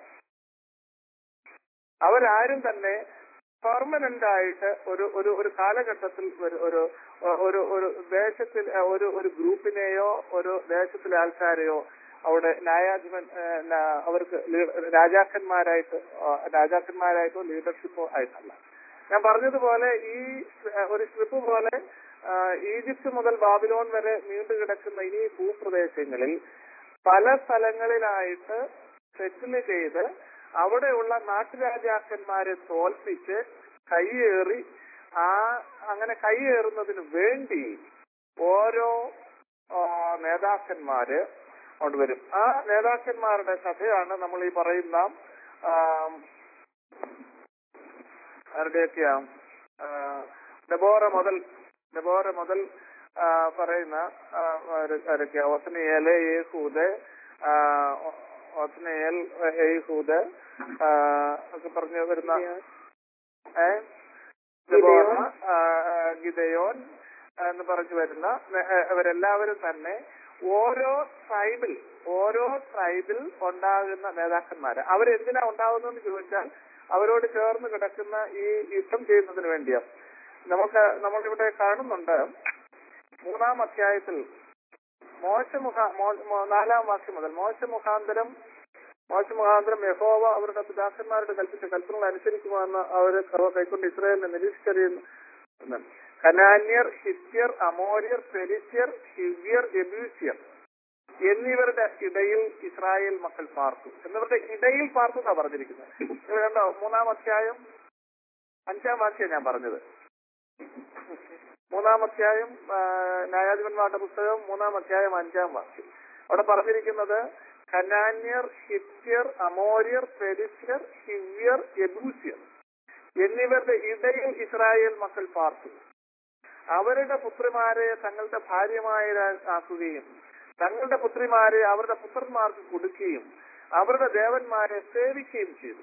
അവരാരും തന്നെ പെർമനന്റ് ആയിട്ട് ഒരു ഒരു ഒരു കാലഘട്ടത്തിൽ ഒരു ഒരു ഒരു ഒരു ദേശത്തിൽ ഒരു ഒരു ഗ്രൂപ്പിനെയോ ഒരു ദേശത്തിലെ ആൾക്കാരെയോ അവിടെ ന്യായാധിപൻ ഏ, ന- അവർക്ക് ലീ- രാജാക്കന്മാരായിട്ട് ആ, രാജാക്കന്മാരായിട്ടോ ലീഡർഷിപ്പോ ആയിട്ടല്ല ഞാൻ പറഞ്ഞതുപോലെ ഈ ഏ, ഒരു സ്ട്രിപ്പ് പോലെ ആ, ഈജിപ്ത് മുതൽ ബാബിലോൺ വരെ നീണ്ടു കിടക്കുന്ന ഈ ഭൂപ്രദേശങ്ങളിൽ പല സ്ഥലങ്ങളിലായിട്ട് സെറ്റിൽ ചെയ്ത് അവിടെയുള്ള നാട്ടുരാജാക്കന്മാരെ തോൽപ്പിച്ച് കയ്യേറി ആ അങ്ങനെ കയ്യേറുന്നതിന് വേണ്ടി ഓരോ ആ, നേതാക്കന്മാര് കൊണ്ടുവരും ആ നേതാക്കന്മാരുടെ കഥയാണ് നമ്മൾ ഈ പറയുന്ന ആം, ആരുടെയൊക്കെയാ ആ, ഡെബോറ മുതൽ ഡെബോറ മുതൽ ആ, പറയുന്ന ആ, ആര്- ആരൊക്കെയാ ഒസനിയേല് യേഹൂദ് ആ, ഒ- ഒസനിയേൽ യേഹൂദ് ആ, ഒക്കെ പറഞ്ഞു വരുന്ന ഏ ഡെബോറ ആ, ആ, ഗിദയോൻ എന്ന് പറഞ്ഞു വരുന്ന നെ- ഏ, ഇവരെല്ലാവരും തന്നെ ഓരോ ട്രൈബിൽ ഓരോ ട്രൈബിൽ ഉണ്ടാകുന്ന നേതാക്കന്മാര് അവരെന്തിനാ ഉണ്ടാകുന്നതെന്ന് ചോദിച്ചാൽ അവരോട് ചേർന്ന് കിടക്കുന്ന ഈ യുദ്ധം ചെയ്യുന്നതിന് വേണ്ടിയാണ് നമുക്ക് നമ്മളിവിടെ കാണുന്നുണ്ട് മൂന്നാം അധ്യായത്തിൽ മോശമുഖ മോ- മോ- നാലാം വാക്യം മുതൽ മോശമുഖാന്തരം മോശമുഖാന്തരം യഹോവ അവരുടെ പിതാക്കന്മാരുടെ കൽപ്പിച്ച കൽപ്പനകൾ അനുസരിക്കുമെന്ന് അവർ അവർ കൈക്കൊണ്ട് ഇസ്രായേലിനെ നിരീക്ഷിച്ചറിയുന്നു എന്ന്. കനാന്യർ ഹിത്യർ അമോര്യർ പെരിസ്യർ ഹിവ്യർ എബൂസ്യർ എന്നിവരുടെ ഇടയിൽ ഇസ്രായേൽ മക്കൾ പാർത്തു എന്നിവരുടെ ഇടയിൽ പാർത്തു എന്നാ പറഞ്ഞിരിക്കുന്നത് ഇത് കണ്ടോ മൂന്നാം അധ്യായം അഞ്ചാം വാക്യം ഞാൻ പറഞ്ഞത് മൂന്നാം അധ്യായം ആ, ന്യായാധിപന്മാരുടെ പുസ്തകം മൂന്നാം അധ്യായം അഞ്ചാം വാക്യം അവിടെ പറഞ്ഞിരിക്കുന്നത് കനാന്യർ ഹിത്യർ അമോര്യർ പെരിസ്യർ ഹിവ്യർ എബൂസ്യർ എന്നിവരുടെ ഇടയിൽ ഇസ്രായേൽ മക്കൾ പാർത്തു അവരുടെ പുത്രിമാരെ തങ്ങളുടെ ഭാര്യമാരാക്കുകയും തങ്ങളുടെ പുത്രിമാരെ അവരുടെ പുത്രന്മാർക്ക് കൊടുക്കുകയും അവരുടെ ദേവന്മാരെ സേവിക്കുകയും ചെയ്തു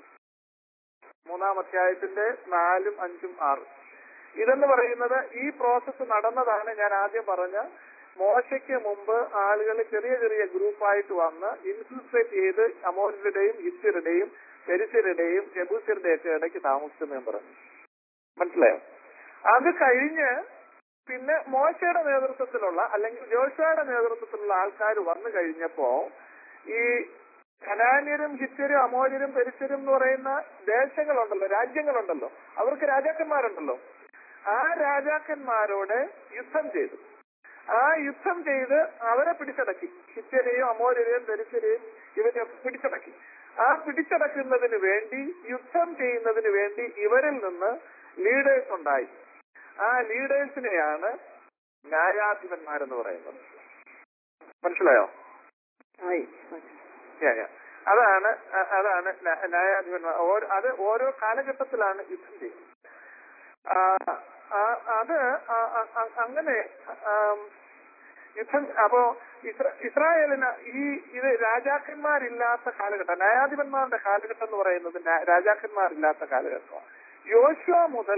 മൂന്നാം അധ്യായത്തിന്റെ നാലും അഞ്ചും ആറും ഇതെന്ന് പറയുന്നത് ഈ പ്രോസസ്സ് നടന്നതാണ് ഞാൻ ആദ്യം പറഞ്ഞ മോശയ്ക്ക് മുമ്പ് ആളുകൾ ചെറിയ ചെറിയ ഗ്രൂപ്പായിട്ട് വന്ന് ഇൻഫിൽട്രേറ്റ് ചെയ്ത് അമോര്യരുടെയും ഹിത്യരുടെയും പെരിസരുടെയും എബൂസരുടെയും ഒക്കെ ഇടയ്ക്ക് താമസിച്ചെന്ന് പറഞ്ഞു മനസ്സിലായോ അത് കഴിഞ്ഞ് പിന്നെ മോശയുടെ നേതൃത്വത്തിലുള്ള അല്ലെങ്കിൽ ജോഷയുടെ നേതൃത്വത്തിലുള്ള ആൾക്കാർ വന്നു കഴിഞ്ഞപ്പോ ഈ ഖനാന്യരും ഹിത്യരും അമോര്യരും പെരിസരും എന്ന് പറയുന്ന ദേശങ്ങളുണ്ടല്ലോ രാജ്യങ്ങളുണ്ടല്ലോ അവർക്ക് രാജാക്കന്മാരുണ്ടല്ലോ ആ രാജാക്കന്മാരോട് യുദ്ധം ചെയ്തു ആ യുദ്ധം ചെയ്ത് അവരെ പിടിച്ചടക്കി ഹിത്യരെയും അമോര്യരെയും പെരിസരെയും ഇവരെ പിടിച്ചടക്കി ആ പിടിച്ചടക്കുന്നതിന് വേണ്ടി യുദ്ധം ചെയ്യുന്നതിന് വേണ്ടി ഇവരിൽ നിന്ന് ലീഡേഴ്സ് ഉണ്ടായി ആ ലീഡേഴ്സിനെയാണ് ന്യായാധിപന്മാരെന്ന് പറയുന്നത് മനസ്സിലായോ ആയി Yeah, yeah. അതാണ് അ- അതാണ് ന- ന്യായാധിപന്മാർ ഓരോ- അത് ഓരോ കാലഘട്ടത്തിലാണ് യുദ്ധം ചെയ്യുന്നത് ആ, ആ, അത് ആ- ആ- ആ- അങ്ങനെ ആം, യുദ്ധം അപ്പോ ഇസ്ര- ഇസ്രായേലിന് ഈ ഇത് രാജാക്കന്മാരില്ലാത്ത കാലഘട്ടം ന്യായാധിപന്മാരുടെ കാലഘട്ടം എന്ന് പറയുന്നത് ന്യാ- രാജാക്കന്മാരില്ലാത്ത കാലഘട്ടമാണ് യോശുവ മുതൽ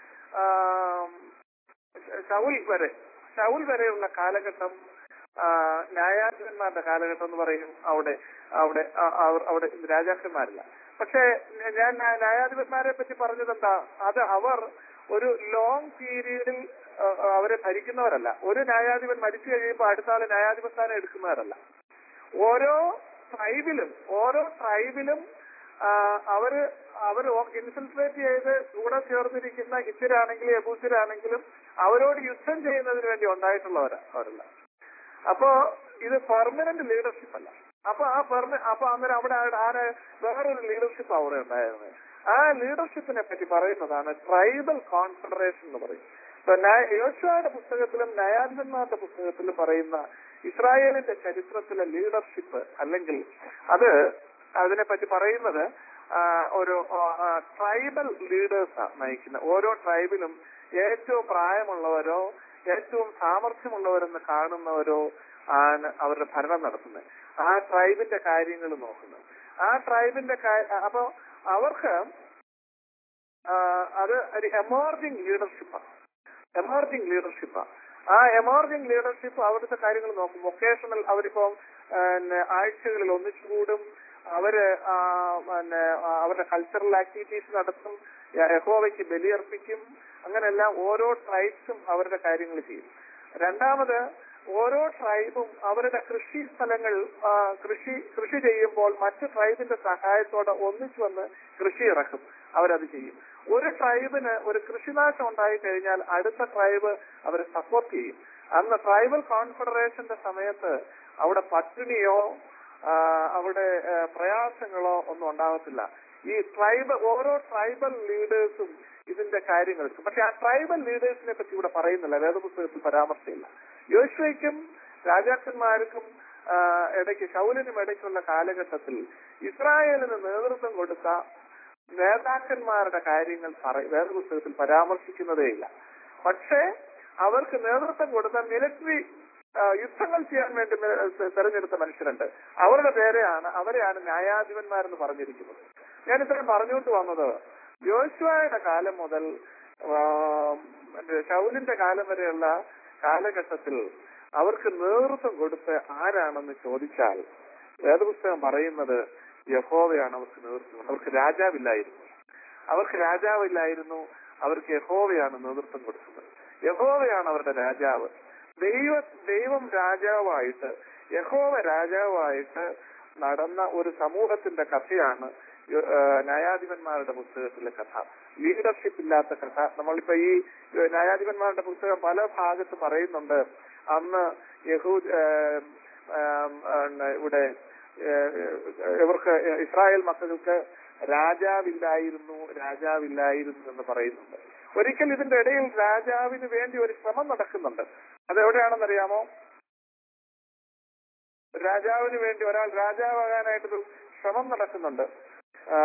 ആം, ശൗൽ വരെ ശൗൽ വരെയുള്ള കാലഘട്ടം ആ, ന്യായാധിപന്മാരുടെ കാലഘട്ടം എന്ന് പറയും അവിടെ അവിടെ ആ- അവർ- അവിടെ രാജാക്കന്മാരില്ല പക്ഷേ ഞാൻ ന്യാ- ന്യായാധിപന്മാരെ പറ്റി പറഞ്ഞത് എന്താ അത് അവർ ഒരു ലോങ് പീരീഡിൽ ആ, അവരെ ഭരിക്കുന്നവരല്ല ഒരു ന്യായാധിപൻ മരിച്ചു കഴിയുമ്പോൾ അടുത്ത ആള് ന്യായാധിപ സ്ഥാനം എടുക്കുന്നവരല്ല ഓരോ ട്രൈബിലും ഓരോ ട്രൈബിലും ആ, അവര് അവർ ഇൻഫിൽട്രേറ്റ് ചെയ്ത് കൂടെ ചേർന്നിരിക്കുന്ന ഹിത്യരാണെങ്കിലും എബൂസിരാണെങ്കിലും അവരോട് യുദ്ധം ചെയ്യുന്നതിന് വേണ്ടി ഉണ്ടായിട്ടുള്ളവരാ അവരല്ല അപ്പോ ഇത് പെർമനന്റ് ലീഡർഷിപ്പ് അല്ല അപ്പൊ ആ പെർമ അപ്പൊ അന്നേരം അവിടെ ആര- ആര് വേറൊരു ലീഡർഷിപ്പ് അവിടെ ഉണ്ടായിരുന്നത് ആ ലീഡർഷിപ്പിനെ പറ്റി പറയുന്നതാണ് ട്രൈബൽ കോൺഫെഡറേഷൻ എന്ന് പറയും ഇപ്പൊ ന്യായ- യോശുവയുടെ പുസ്തകത്തിലും ന്യായാധിപന്മാരുടെ പുസ്തകത്തിലും പറയുന്ന ഇസ്രായേലിന്റെ ചരിത്രത്തിലെ ലീഡർഷിപ്പ് അല്ലെങ്കിൽ അത് അതിനെപ്പറ്റി പറയുന്നത് ആ, ഒരു ട്രൈബൽ ലീഡേഴ്സാ നയിക്കുന്നത് ഓരോ ട്രൈബിലും ഏറ്റവും പ്രായമുള്ളവരോ ഏറ്റവും സാമർഥ്യമുള്ളവരെന്ന് കാണുന്നവരോ ആണ് അവരുടെ ഭരണം നടത്തുന്നത് ആ ട്രൈബിന്റെ കാര്യങ്ങൾ നോക്കുന്നത് ആ ട്രൈബിന്റെ അപ്പൊ അവർക്ക് ആ, അത് ഒരു എമർജിങ് ലീഡർഷിപ്പാണ് എമർജിങ് ലീഡർഷിപ്പാണ് ആ എമർജിങ് ലീഡർഷിപ്പ് അവിടുത്തെ കാര്യങ്ങൾ നോക്കും വൊക്കേഷണൽ അവരിപ്പം പിന്നെ ആഴ്ചകളിൽ ഒന്നിച്ചു കൂടും അവര് ആ, പിന്നെ ആ, അവരുടെ കൾച്ചറൽ ആക്ടിവിറ്റീസ് നടത്തും യഹോവയ്ക്ക് ബലിയർപ്പിക്കും അങ്ങനെല്ലാം ഓരോ ട്രൈബ്സും അവരുടെ കാര്യങ്ങൾ ചെയ്യും രണ്ടാമത് ഓരോ ട്രൈബും അവരുടെ കൃഷി സ്ഥലങ്ങൾ ആ, കൃഷി കൃഷി ചെയ്യുമ്പോൾ മറ്റു ട്രൈബിന്റെ സഹായത്തോടെ ഒന്നിച്ചു വന്ന് കൃഷി ഇറക്കും അവരത് ചെയ്യും ഒരു ട്രൈബിന് ഒരു കൃഷിനാശം ഉണ്ടായി കഴിഞ്ഞാൽ അടുത്ത ട്രൈബ് അവരെ സപ്പോർട്ട് ചെയ്യും അന്ന് ട്രൈബൽ കോൺഫെഡറേഷന്റെ സമയത്ത് അവിടെ പട്ടിണിയോ ആ, അവിടെ ആ, പ്രയാസങ്ങളോ ഒന്നും ഉണ്ടാകത്തില്ല ഈ ട്രൈബ് ഓരോ ട്രൈബൽ ലീഡേഴ്സും ഇതിന്റെ കാര്യങ്ങൾ പക്ഷെ ആ ട്രൈബൽ ലീഡേഴ്സിനെ പറ്റി ഇവിടെ പറയുന്നില്ല വേദപുസ്തകത്തിൽ പരാമർശമില്ല യോശുവയ്ക്കും രാജാക്കന്മാർക്കും ആ, ഇടയ്ക്ക് ശൗലിനും ഇടയ്ക്കുള്ള കാലഘട്ടത്തിൽ ഇസ്രായേലിന് നേതൃത്വം കൊടുത്ത നേതാക്കന്മാരുടെ കാര്യങ്ങൾ പറ- വേദപുസ്തകത്തിൽ പരാമർശിക്കുന്നതേയില്ല പക്ഷേ അവർക്ക് നേതൃത്വം കൊടുത്ത മിലിറ്ററി യുദ്ധങ്ങൾ ചെയ്യാൻ വേണ്ടി മെ- തെ- തെരഞ്ഞെടുത്ത മനുഷ്യരുണ്ട് അവരുടെ പേരെയാണ് അവരെയാണ് ന്യായാധിപന്മാരെന്ന് പറഞ്ഞിരിക്കുന്നത് ഞാൻ ഇത്രയും പറഞ്ഞുകൊണ്ട് വന്നത് യോശുവയുടെ കാലം മുതൽ ആ, മറ്റേ ശൗലിന്റെ കാലം വരെയുള്ള കാലഘട്ടത്തിൽ അവർക്ക് നേതൃത്വം കൊടുത്ത് ആരാണെന്ന് ചോദിച്ചാൽ വേദപുസ്തകം പറയുന്നത് യഹോവയാണ് അവർക്ക് നേതൃത്വം അവർക്ക് രാജാവില്ലായിരുന്നു അവർക്ക് രാജാവില്ലായിരുന്നു അവർക്ക് യഹോവയാണ് നേതൃത്വം കൊടുത്തത് യഹോവയാണ് അവരുടെ രാജാവ് ദൈവ ദൈവം രാജാവായിട്ട് യഹോവ രാജാവായിട്ട് നടന്ന ഒരു സമൂഹത്തിന്റെ കഥയാണ് യ- ആ, ന്യായാധിപന്മാരുടെ പുസ്തകത്തിലെ കഥ ലീഡർഷിപ്പ് ഇല്ലാത്ത കഥ നമ്മളിപ്പോ ഈ ഏ, ന്യായാധിപന്മാരുടെ പുസ്തകം പല ഭാഗത്ത് പറയുന്നുണ്ട് അന്ന് യഹൂ ഏം, ഏം, ആണ് ഇവിടെ ഏ, ഇവർക്ക് ഇസ്രായേൽ മക്കൾക്ക് രാജാവില്ലായിരുന്നു രാജാവില്ലായിരുന്നു എന്ന് പറയുന്നുണ്ട് ഒരിക്കൽ ഇതിന്റെ ഇടയിൽ രാജാവിന് വേണ്ടി ഒരു ശ്രമം നടക്കുന്നുണ്ട് അതെവിടെയാണെന്നറിയാമോ രാജാവിന് വേണ്ടി ഒരാൾ രാജാവാകാനായിട്ടൊരു ശ്രമം നടക്കുന്നുണ്ട് ആ,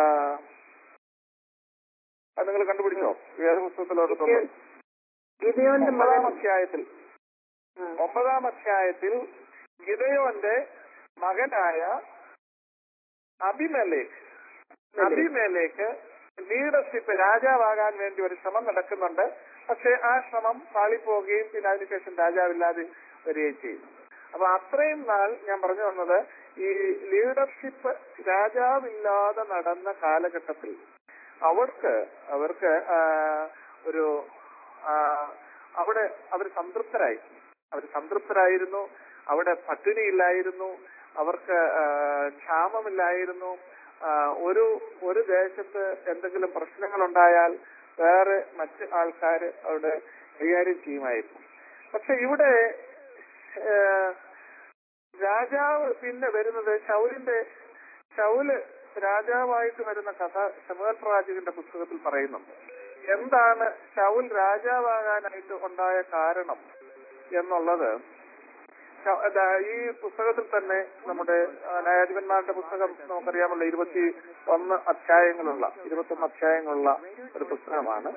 അത് നിങ്ങൾ കണ്ടുപിടിച്ചോ വേദപുസ്തകത്തിലോട്ട് ഗിദയോന്റെ ഒമ്പതാം മകൻ അധ്യായത്തിൽ ആ. ഒമ്പതാം അധ്യായത്തിൽ ഗിദയോന്റെ മകനായ അഭിമലേക്ക് അഭിമേലേക്ക് ലീഡർഷിപ്പ് രാജാവാകാൻ വേണ്ടി ഒരു ശ്രമം നടക്കുന്നുണ്ട് പക്ഷെ ആ ശ്രമം പാളിപ്പോവുകയും പിന്നെ അതിനുശേഷം രാജാവില്ലാതെ വരികയും ചെയ്യുന്നു അപ്പൊ അത്രയും നാൾ ഞാൻ പറഞ്ഞു വന്നത് ഈ ലീഡർഷിപ്പ് രാജാവില്ലാതെ നടന്ന കാലഘട്ടത്തിൽ അവർക്ക് അവർക്ക് ആ, ഒരു ആ, അവിടെ അവർ സംതൃപ്തരായി അവർ സംതൃപ്തരായിരുന്നു അവിടെ പട്ടിണിയില്ലായിരുന്നു അവർക്ക് ആ, ക്ഷാമമില്ലായിരുന്നു ആ, ഒരു ഒരു ദേശത്ത് എന്തെങ്കിലും പ്രശ്നങ്ങൾ ഉണ്ടായാൽ വേറെ മറ്റ് ആൾക്കാർ അവിടെ കൈകാര്യം ചെയ്യുമായിരുന്നു പക്ഷെ ഇവിടെ ആ, രാജാവ് പിന്നെ വരുന്നത് ശൗലിന്റെ ശൗല് രാജാവായിട്ട് വരുന്ന കഥ ശമുവൽ പ്രവാചകന്റെ പുസ്തകത്തിൽ പറയുന്നുണ്ട് എന്താണ് ശൗൽ രാജാവാകാനായിട്ട് ഉണ്ടായ കാരണം എന്നുള്ളത് ശ- ദാ ഈ പുസ്തകത്തിൽ തന്നെ നമ്മുടെ ആ, ന്യായാധിപന്മാരുടെ പുസ്തകം നമുക്കറിയാമല്ലോ ഇരുപത്തി ഒന്ന് അധ്യായങ്ങളുള്ള ഇരുപത്തി ഒന്ന് അധ്യായങ്ങളുള്ള ഒരു പുസ്തകമാണ്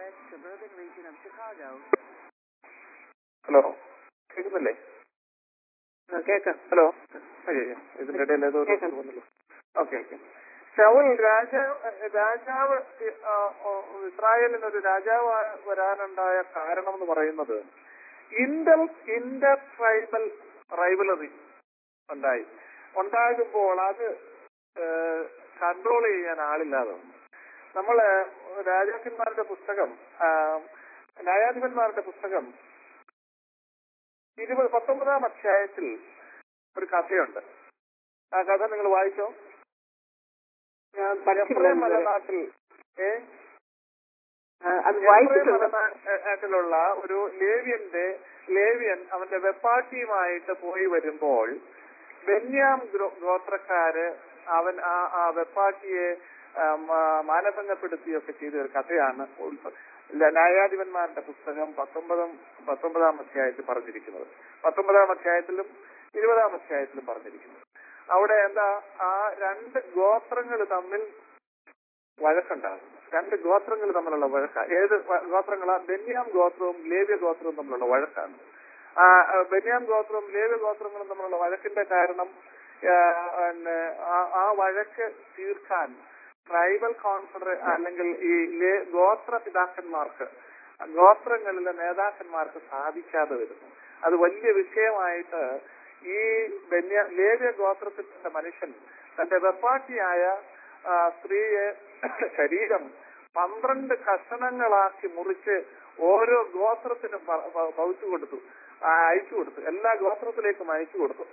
ഹലോ കേൾക്കുന്നില്ലേ ആ, കേക്കാം ഹലോ അയ്യോ ഇതിന്റെ ഇടയിൽ ഏതോ ഒരു കേൾക്കാം. വന്നല്ലോ ഓക്കെ ഓക്കെ ശൗൽ രാജാവ് രാജാവ് ആ, ഓ, ഇസ്രായേലിന് ഒരു രാജാവ് വരാനുണ്ടായ കാരണം എന്ന് പറയുന്നത് ഇന്റർ ഇന്റർ ട്രൈബൽ റൈവലറി ഉണ്ടായി ഉണ്ടാകുമ്പോൾ അത് കൺട്രോൾ ചെയ്യാൻ ആളില്ലാതെ വന്നു നമ്മള് രാജാക്കന്മാരുടെ പുസ്തകം ആ, ന്യായാധിപന്മാരുടെ പുസ്തകം ഇരുപത് പത്തൊമ്പതാം അധ്യായത്തിൽ ഒരു കഥയുണ്ട് ആ കഥ നിങ്ങൾ വായിച്ചോ ഞാൻ എഫ്രൈം പഠിച്ചിട്ടില്ല മലനാട്ടിൽ ഏ ആ, അത് എഫ്രൈം വായിച്ചിട്ടുണ്ട് മലനാട്ടിലുള്ള ഒരു ലേവ്യന്റെ ലേവ്യൻ അവന്റെ വെപ്പാട്ടിയുമായിട്ട് പോയി വരുമ്പോൾ ബെന്യാം ഗ്രോ- ഗോത്രക്കാര് അവൻ ആ ആ വെപ്പാട്ടിയെ ആ, മാ- മാനഭംഗപ്പെടുത്തിയൊക്കെ ചെയ്ത ഒരു കഥയാണ് ഉൾപ്പ- ഇല്ല, ന്യായാധിപന്മാരുടെ പുസ്തകം പത്തൊമ്പതാം പത്തൊമ്പതാം അധ്യായത്തിൽ പറഞ്ഞിരിക്കുന്നത് പത്തൊമ്പതാം അധ്യായത്തിലും ഇരുപതാം അധ്യായത്തിലും പറഞ്ഞിരിക്കുന്നത് അവിടെ എന്താ ആ രണ്ട് ഗോത്രങ്ങൾ തമ്മിൽ വഴക്കുണ്ടാകും രണ്ട് ഗോത്രങ്ങൾ തമ്മിലുള്ള വഴക്ക ഏത് വ- ഗോത്രങ്ങളാ ബെന്യാം ഗോത്രവും ലേവ്യ ഗോത്രവും തമ്മിലുള്ള വഴക്കാണ് ആ ആ, ബെന്യാം ഗോത്രവും ലേവ്യ ഗോത്രങ്ങളും തമ്മിലുള്ള വഴക്കിന്റെ കാരണം ആ, പിന്നെ ആ- ആ വഴക്ക് തീർക്കാൻ ട്രൈബൽ കോൺഫെഡറേ അല്ലെങ്കിൽ ഈ ലേ- ഗോത്ര പിതാക്കന്മാർക്ക് ഗോത്രങ്ങളിലെ നേതാക്കന്മാർക്ക് സാധിക്കാതെ വരുന്നു അത് വലിയ വിഷയമായിട്ട് ഈ ബന്യ ലേവ്യ ഗോത്രത്തിൽപ്പെട്ട മനുഷ്യൻ തന്റെ വെപ്പാട്ടിയായ ആ, സ്ത്രീയെ ശരീരം പന്ത്രണ്ട് കഷണങ്ങളാക്കി മുറിച്ച് ഓരോ ഗോത്രത്തിനും പ- പ- പകുത്തു കൊടുത്തു ആ, അയച്ചു കൊടുത്തു എല്ലാ ഗോത്രത്തിലേക്കും അയച്ചു കൊടുത്തു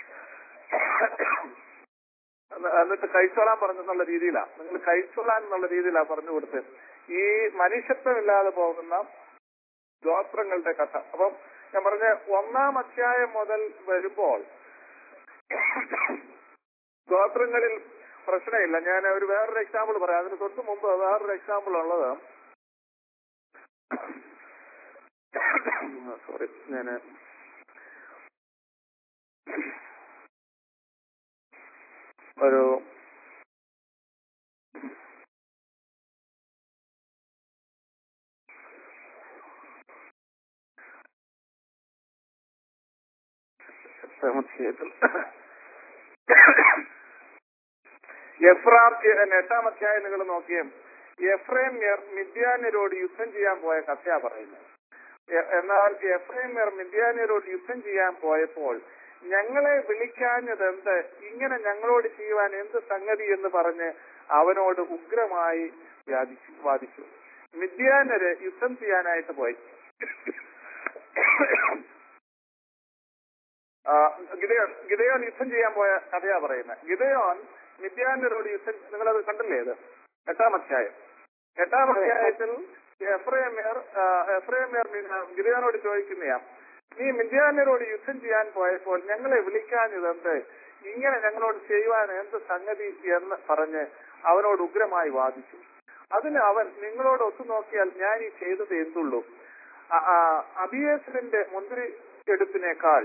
എന്ന് എന്നിട്ട് കഴിച്ചോളാൻ പറഞ്ഞെന്നുള്ള രീതിയിലാണ് നിങ്ങൾ കഴിച്ചോളാൻ എന്നുള്ള രീതിയിലാണ് പറഞ്ഞു കൊടുത്തത് ഈ മനുഷ്യത്വമില്ലാതെ പോകുന്ന ഗോത്രങ്ങളുടെ കഥ അപ്പം ഞാൻ പറഞ്ഞ ഒന്നാം അധ്യായം മുതൽ വരുമ്പോൾ ഗോത്രങ്ങളിൽ പ്രശ്നമില്ല ഞാൻ ഒരു വേറൊരു എക്സാമ്പിൾ പറയാം അതിന് തൊട്ട് മുമ്പ് വേറൊരു എക്സാമ്പിൾ ഉള്ളത് സോറി ഞാന് ഒരു എട്ടാമധ്യായത്തിൽ എഫ്രാം എട്ടാം അധ്യായം നിങ്ങൾ നോക്കിയേ എഫ്രേമ്യർ മിദ്യാന്യരോട് യുദ്ധം ചെയ്യാൻ പോയ കഥയാ പറയുന്നത് എ- എന്നാൽ എഫ്രൈമർ മിദ്യാന്യരോട് യുദ്ധം ചെയ്യാൻ പോയപ്പോൾ ഞങ്ങളെ വിളിക്കാഞ്ഞത് എന്ത് ഇങ്ങനെ ഞങ്ങളോട് ചെയ്യുവാൻ എന്ത് സംഗതി എന്ന് പറഞ്ഞ് അവനോട് ഉഗ്രമായി വ്യാധിച്ചു വാദിച്ചു മിദ്യാനര് യുദ്ധം ചെയ്യാനായിട്ട് പോയി ആ, ഗിദയോൻ ഗിദയോൻ യുദ്ധം ചെയ്യാൻ പോയ കഥയാ പറയുന്നത് ഗിദയോൻ മിദ്യാനരോട് യുദ്ധം നിങ്ങളത് കണ്ടില്ലേ ഇത് എട്ടാം അധ്യായം എട്ടാം അധ്യായത്തിൽ എഫ്രേമ്യർ എഫ്രേമ്യർ ഗിദയോനോട് ചോദിക്കുന്നയാ നീ മിദ്യാനരോട് യുദ്ധം ചെയ്യാൻ പോയപ്പോൾ ഞങ്ങളെ വിളിക്കാഞ്ഞത് എന്ത് ഇങ്ങനെ ഞങ്ങളോട് ചെയ്യുവാൻ എന്ത് സംഗതി എന്ന് പറഞ്ഞ് അവനോട് ഉഗ്രമായി വാദിച്ചു അതിന് അവൻ നിങ്ങളോട് ഒത്തുനോക്കിയാൽ ഞാൻ ഈ ചെയ്തത് എന്തുള്ളൂ ആ, ആ, അബിയേസറിന്റെ മുന്തിരി എടുപ്പിനേക്കാൾ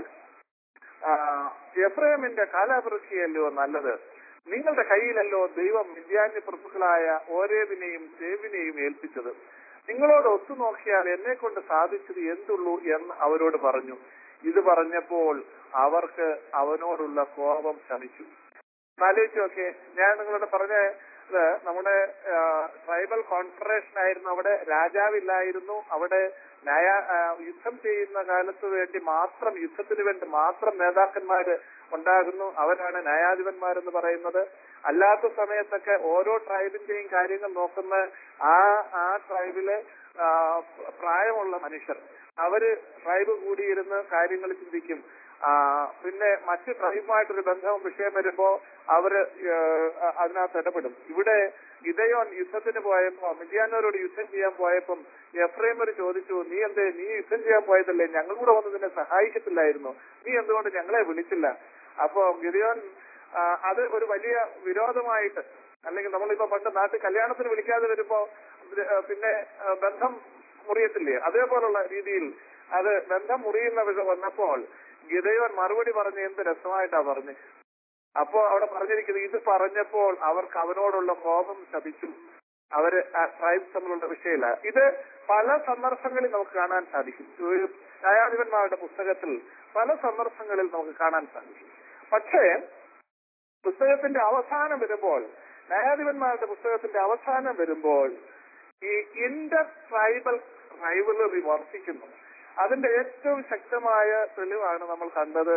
ആ, എഫ്രേമിന്റെ കാലാവൃത്തിയല്ലോ നല്ലത് നിങ്ങളുടെ കയ്യിലല്ലോ ദൈവം വിദ്യാന്യ പ്രഭുക്കളായ ഓരേവിനെയും സേവിനെയും ഏൽപ്പിച്ചത് നിങ്ങളോട് ഒത്തുനോക്കിയാൽ എന്നെ കൊണ്ട് സാധിച്ചത് എന്തുള്ളൂ എന്ന് അവരോട് പറഞ്ഞു ഇത് പറഞ്ഞപ്പോൾ അവർക്ക് അവനോടുള്ള കോപം ശമിച്ചു ആലോചിച്ച് നോക്കിയേ ഞാൻ നിങ്ങളോട് പറഞ്ഞ ഇത് നമ്മുടെ ട്രൈബൽ കോൺഫറേഷൻ ആയിരുന്നു അവിടെ രാജാവില്ലായിരുന്നു അവിടെ ന്യായ ആ, യുദ്ധം ചെയ്യുന്ന കാലത്ത് വേണ്ടി മാത്രം യുദ്ധത്തിന് വേണ്ടി മാത്രം നേതാക്കന്മാര് ഉണ്ടാകുന്നു അവരാണ് ന്യായാധിപന്മാരെന്ന് പറയുന്നത് അല്ലാത്ത സമയത്തൊക്കെ ഓരോ ട്രൈബിന്റെയും കാര്യങ്ങൾ നോക്കുന്ന ആ ആ ട്രൈബിലെ ആ, പ്രായമുള്ള മനുഷ്യർ അവര് ട്രൈബ് കൂടിയിരുന്ന് കാര്യങ്ങൾ ചിന്തിക്കും ആ, പിന്നെ മറ്റ് ട്രൈബുമായിട്ടൊരു ബന്ധവും വിഷയം വരുമ്പോ അവര് ഏഹ്, അ- അതിനകത്ത് ഇടപെടും ഇവിടെ ഇതയോൻ യുദ്ധത്തിന് പോയപ്പോ മിതിയാനോരോട് യുദ്ധം ചെയ്യാൻ പോയപ്പം എഫ്രൈമർ ചോദിച്ചു നീ എന്തേ നീ യുദ്ധം ചെയ്യാൻ പോയതല്ലേ ഞങ്ങൾ കൂടെ വന്ന് നിന്നെ സഹായിക്കത്തില്ലായിരുന്നു നീ എന്തുകൊണ്ട് ഞങ്ങളെ വിളിച്ചില്ല അപ്പോ ഗിരിയോൻ ആ, അത് ഒരു വലിയ വിരോധമായിട്ട് അല്ലെങ്കിൽ നമ്മളിപ്പോ പണ്ട് നാട്ടിൽ കല്യാണത്തിന് വിളിക്കാതെ വരുമ്പോ ഇത്, ആ, പിന്നെ ആ, ബന്ധം മുറിയത്തില്ലേ അതേപോലുള്ള രീതിയിൽ അത് ബന്ധം മുറിയുന്ന വിധം വന്നപ്പോൾ ഗിതയോൻ മറുപടി പറഞ്ഞ് എന്ത് രസമായിട്ടാ പറഞ്ഞ് അപ്പോ അവിടെ പറഞ്ഞിരിക്കുന്നത് ഇത് പറഞ്ഞപ്പോൾ അവർക്ക് അവനോടുള്ള കോപം ശപിച്ചു അവര് ട്രൈബ്സ് തമ്മിലുള്ള വിഷയമില്ല ഇത് പല സന്ദർഭങ്ങളിൽ നമുക്ക് കാണാൻ സാധിക്കും ഒരു ന്യായാധിപന്മാരുടെ പുസ്തകത്തിൽ പല സന്ദർഭങ്ങളിൽ നമുക്ക് കാണാൻ സാധിക്കും പക്ഷേ പുസ്തകത്തിന്റെ അവസാനം വരുമ്പോൾ ന്യായാധിപന്മാരുടെ പുസ്തകത്തിന്റെ അവസാനം വരുമ്പോൾ ഈ ഇന്റർ ട്രൈബൽ റൈവലറി വർദ്ധിക്കുന്നു അതിന്റെ ഏറ്റവും ശക്തമായ തെളിവാണ് നമ്മൾ കണ്ടത്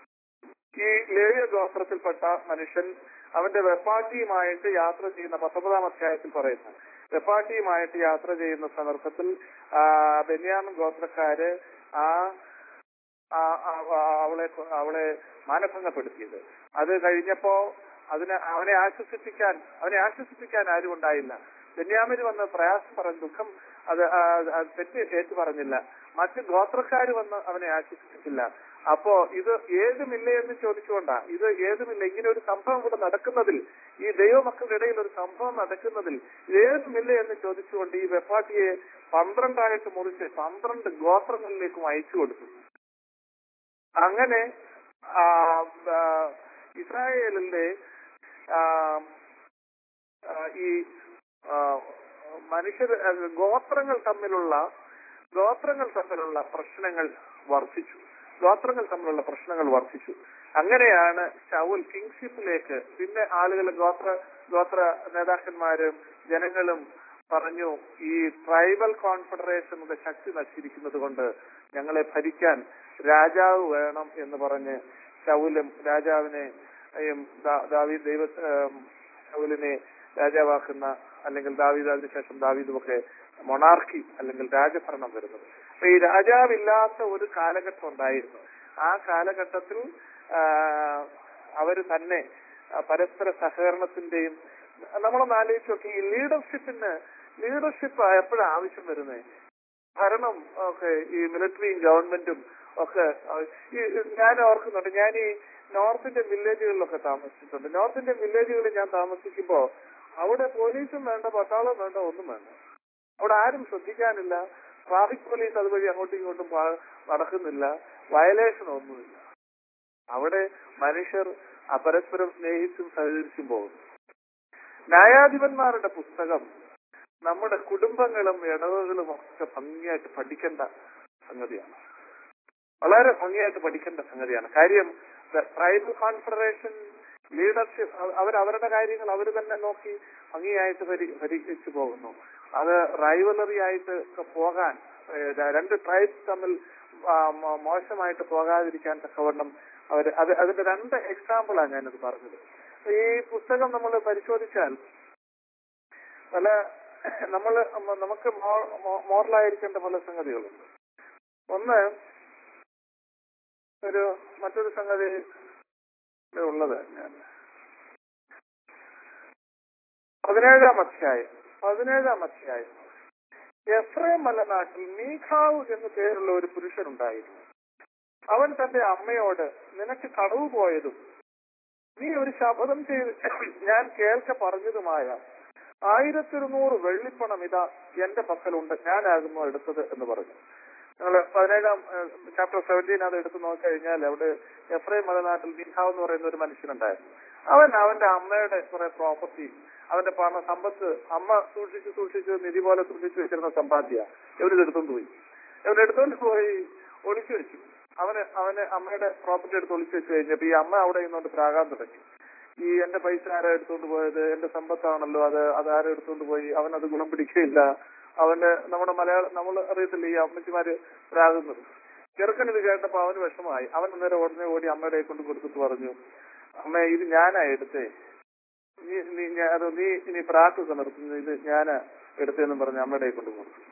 ഈ ലേവ്യ ഗോത്രത്തിൽപ്പെട്ട മനുഷ്യൻ അവന്റെ വെപ്പാട്ടിയുമായിട്ട് യാത്ര ചെയ്യുന്ന പത്തൊമ്പതാം അധ്യായത്തിൽ പറയുന്നു വെപ്പാട്ടിയുമായിട്ട് യാത്ര ചെയ്യുന്ന സന്ദർഭത്തിൽ ആ, ബെന്യാമിൻ ഗോത്രക്കാര് ആ ആ- ആ- ആ- അവളെ അവളെ മാനഭംഗപ്പെടുത്തിയത് അത് കഴിഞ്ഞപ്പോ അതിനെ അവനെ ആശ്വസിപ്പിക്കാൻ അവനെ ആശ്വസിപ്പിക്കാൻ ആരും ഉണ്ടായില്ല ബെന്യാമിന് വന്ന് പ്രയാസം പറഞ്ഞ് ദുഃഖം അത് ആ, അത് തെറ്റ് ഏറ്റു പറഞ്ഞില്ല മറ്റ് ഗോത്രക്കാര് വന്ന് അവനെ ആശ്വസിപ്പിച്ചില്ല അപ്പോ ഇത് ഏതുമില്ല എന്ന് ചോദിച്ചുകൊണ്ടാ ഇത് ഏതുമില്ല ഇങ്ങനെ ഒരു സംഭവം ഇവിടെ നടക്കുന്നതിൽ ഈ ദൈവമക്കളുടെ ഇടയിൽ ഒരു സംഭവം നടക്കുന്നതിൽ ഇത് ഏതുമില്ല എന്ന് ചോദിച്ചുകൊണ്ട് ഈ വെപ്പാട്ടിയെ പന്ത്രണ്ടായിട്ട് മുറിച്ച് പന്ത്രണ്ട് ഗോത്രങ്ങളിലേക്കും അയച്ചു കൊടുത്തു അങ്ങനെ ആ, ആ, ഇസ്രായേലിന്റെ ആ, ആ, ഈ ആ, മനുഷ്യർ ആ, ഗോത്രങ്ങൾ തമ്മിലുള്ള ഗോത്രങ്ങൾ തമ്മിലുള്ള പ്രശ്നങ്ങൾ വർദ്ധിച്ചു ഗോത്രങ്ങൾ തമ്മിലുള്ള പ്രശ്നങ്ങൾ വർദ്ധിച്ചു അങ്ങനെയാണ് ഷൗൽ കിങ്ഷിപ്പിലേക്ക് പിന്നെ ആളുകൾ ഗോത്ര ഗോത്ര നേതാക്കന്മാരും ജനങ്ങളും പറഞ്ഞു ഈ ട്രൈബൽ കോൺഫെഡറേഷനുടെ ശക്തി നശിച്ചിരിക്കുന്നത് കൊണ്ട് ഞങ്ങളെ ഭരിക്കാൻ രാജാവ് വേണം എന്ന് പറഞ്ഞ് ശൗലും രാജാവിനെ യും ദാ- ദാവീദ് ദൈവ ഏം, ശൗലിനെ രാജാവാക്കുന്ന അല്ലെങ്കിൽ ദാവീദ് അതിനുശേഷം ദാവീദും ഒക്കെ മൊണാർക്കി അല്ലെങ്കിൽ രാജഭരണം വരുന്നത് അപ്പൊ ഈ രാജാവില്ലാത്ത ഒരു കാലഘട്ടം ഉണ്ടായിരുന്നു ആ കാലഘട്ടത്തിൽ അവര് തന്നെ ആ, പരസ്പര സഹകരണത്തിന്റെയും നമ്മളൊന്ന് ആലോചിച്ച് നോക്കി ഈ ലീഡർഷിപ്പിന് ലീഡർഷിപ്പ് എപ്പോഴാണ് ആവശ്യം വരുന്നത് ഭരണം ഒക്കെ ഈ മിലിറ്ററിയും ഗവൺമെന്റും ഒക്കെ ആ, ഈ ഞാൻ ഓർക്കുന്നുണ്ട് ഞാൻ ഈ നോർത്ത് ഇന്ത്യൻ വില്ലേജുകളിലൊക്കെ താമസിച്ചിട്ടുണ്ട് നോർത്ത് ഇന്ത്യൻ വില്ലേജുകളിൽ ഞാൻ താമസിക്കുമ്പോ അവിടെ പോലീസും വേണ്ട പട്ടാളം വേണ്ട ഒന്നും വേണ്ട അവിടെ ആരും ശ്രദ്ധിക്കാനില്ല ട്രാഫിക് പോലീസ് അതുവഴി അങ്ങോട്ടും ഇങ്ങോട്ടും പാ- നടക്കുന്നില്ല വയലേഷൻ ഒന്നുമില്ല അവിടെ മനുഷ്യർ അപരസ്പരം സ്നേഹിച്ചും സഹകരിച്ചും പോകുന്നു ന്യായാധിപന്മാരുടെ പുസ്തകം നമ്മുടെ കുടുംബങ്ങളും ഇടവകളും ഒക്കെ ഭംഗിയായിട്ട് പഠിക്കേണ്ട സംഗതിയാണ് വളരെ ഭംഗിയായിട്ട് പഠിക്കേണ്ട സംഗതിയാണ് കാര്യം ട്രൈബൽ കോൺഫെഡറേഷൻ ലീഡർഷിപ്പ് അവർ അവരുടെ കാര്യങ്ങൾ അവർ തന്നെ നോക്കി ഭംഗിയായിട്ട് പരി- പരിഹരിച്ചു പോകുന്നു അത് റൈവലറി ആയിട്ട് ഒക്കെ പോകാൻ ഏഹ്, രണ്ട് ട്രൈബ്സ് തമ്മിൽ ആ, മോ- മോശമായിട്ട് പോകാതിരിക്കാൻ തക്കവണ്ണം അവർ അത് അതിന്റെ രണ്ട് എക്സാമ്പിളാണ് ഞാനത് പറഞ്ഞത് ഈ പുസ്തകം നമ്മൾ പരിശോധിച്ചാൽ പല നമ്മൾ നമുക്ക് മോറലായിരിക്കേണ്ട പല സംഗതികളുണ്ട് ഒന്ന് ഒരു മറ്റൊരു സംഗതി ഇവിടെ ഉള്ളത് ഞാൻ പതിനേഴാം അധ്യായം പതിനേഴാം അധ്യായം എഫ്രേം മലനാട്ടിൽ മീഖാവ് എന്നു പേരുള്ള ഒരു പുരുഷനുണ്ടായിരുന്നു അവൻ തന്റെ അമ്മയോട് നിനക്ക് കടവ് പോയതും നീ ഒരു ശപഥം ചെയ്ത് ഞാൻ കേൾക്ക പറഞ്ഞതുമായ ആയിരത്തിരുന്നൂറ് വെള്ളിപ്പണം ഇതാ എന്റെ പക്കലുണ്ട് ഞാനാകുന്നു എടുത്തത് എന്ന് പറഞ്ഞു നിങ്ങൾ പതിനേഴാം ചാപ്റ്റർ സെവൻറ്റീൻ അത് എടുത്ത് നോക്കിക്കഴിഞ്ഞാൽ അവിടെ എഫ്രൈം മലനാട്ടിൽ മീഖാവ് എന്ന് പറയുന്ന ഒരു മനുഷ്യനുണ്ടായിരുന്നു അവൻ അവന്റെ അമ്മയുടെ കുറെ പ്രോപ്പർട്ടി അവന്റെ പണ സമ്പത്ത് അമ്മ സൂക്ഷിച്ച് സൂക്ഷിച്ച് നിധി പോലെ സൂക്ഷിച്ച് വെച്ചിരുന്ന സമ്പാദ്യ ഇവരിത് എടുത്തോണ്ട് പോയി ഇവരെടുത്തോണ്ട് പോയി ഒളിച്ചു വെച്ചു അവന് അവന് അമ്മയുടെ പ്രോപ്പർട്ടി എടുത്ത് ഒളിച്ചു വെച്ച് കഴിഞ്ഞപ്പോ ഈ അമ്മ അവിടെ നിന്നുകൊണ്ട് പ്രാകാൻ തുടങ്ങി ഈ എന്റെ പൈസ ആരാ എടുത്തോണ്ട് പോയത് എന്റെ സമ്പത്താണല്ലോ അത് അത് ആരാ എടുത്തോണ്ട് പോയി അവൻ അത് ഗുണം പിടിക്കുകയില്ല അവന്റെ നമ്മുടെ മലയാളം നമ്മൾ അറിയത്തില്ല ഈ അമ്മച്ചിമാര് പ്രാകുന്നത് ചെറുക്കൻ ഇത് കേട്ടപ്പോ അവന് വിഷമമായി അവൻ അന്നേരം ഉടനെ ഓടി അമ്മയുടെ കൈ കൊണ്ട് കൊടുത്തിട്ട് പറഞ്ഞു അമ്മ ഇത് ഞാനാ എടുത്തേ നീ നീ ഞാ- അത് നീ ഇനി പ്രാക്കൊക്കെ നിർത്തുന്നു ഇത് ഞാനാ എടുത്തതെന്ന് പറഞ്ഞ് അമ്മയുടെ കൈ കൊണ്ട് കൊടുത്തു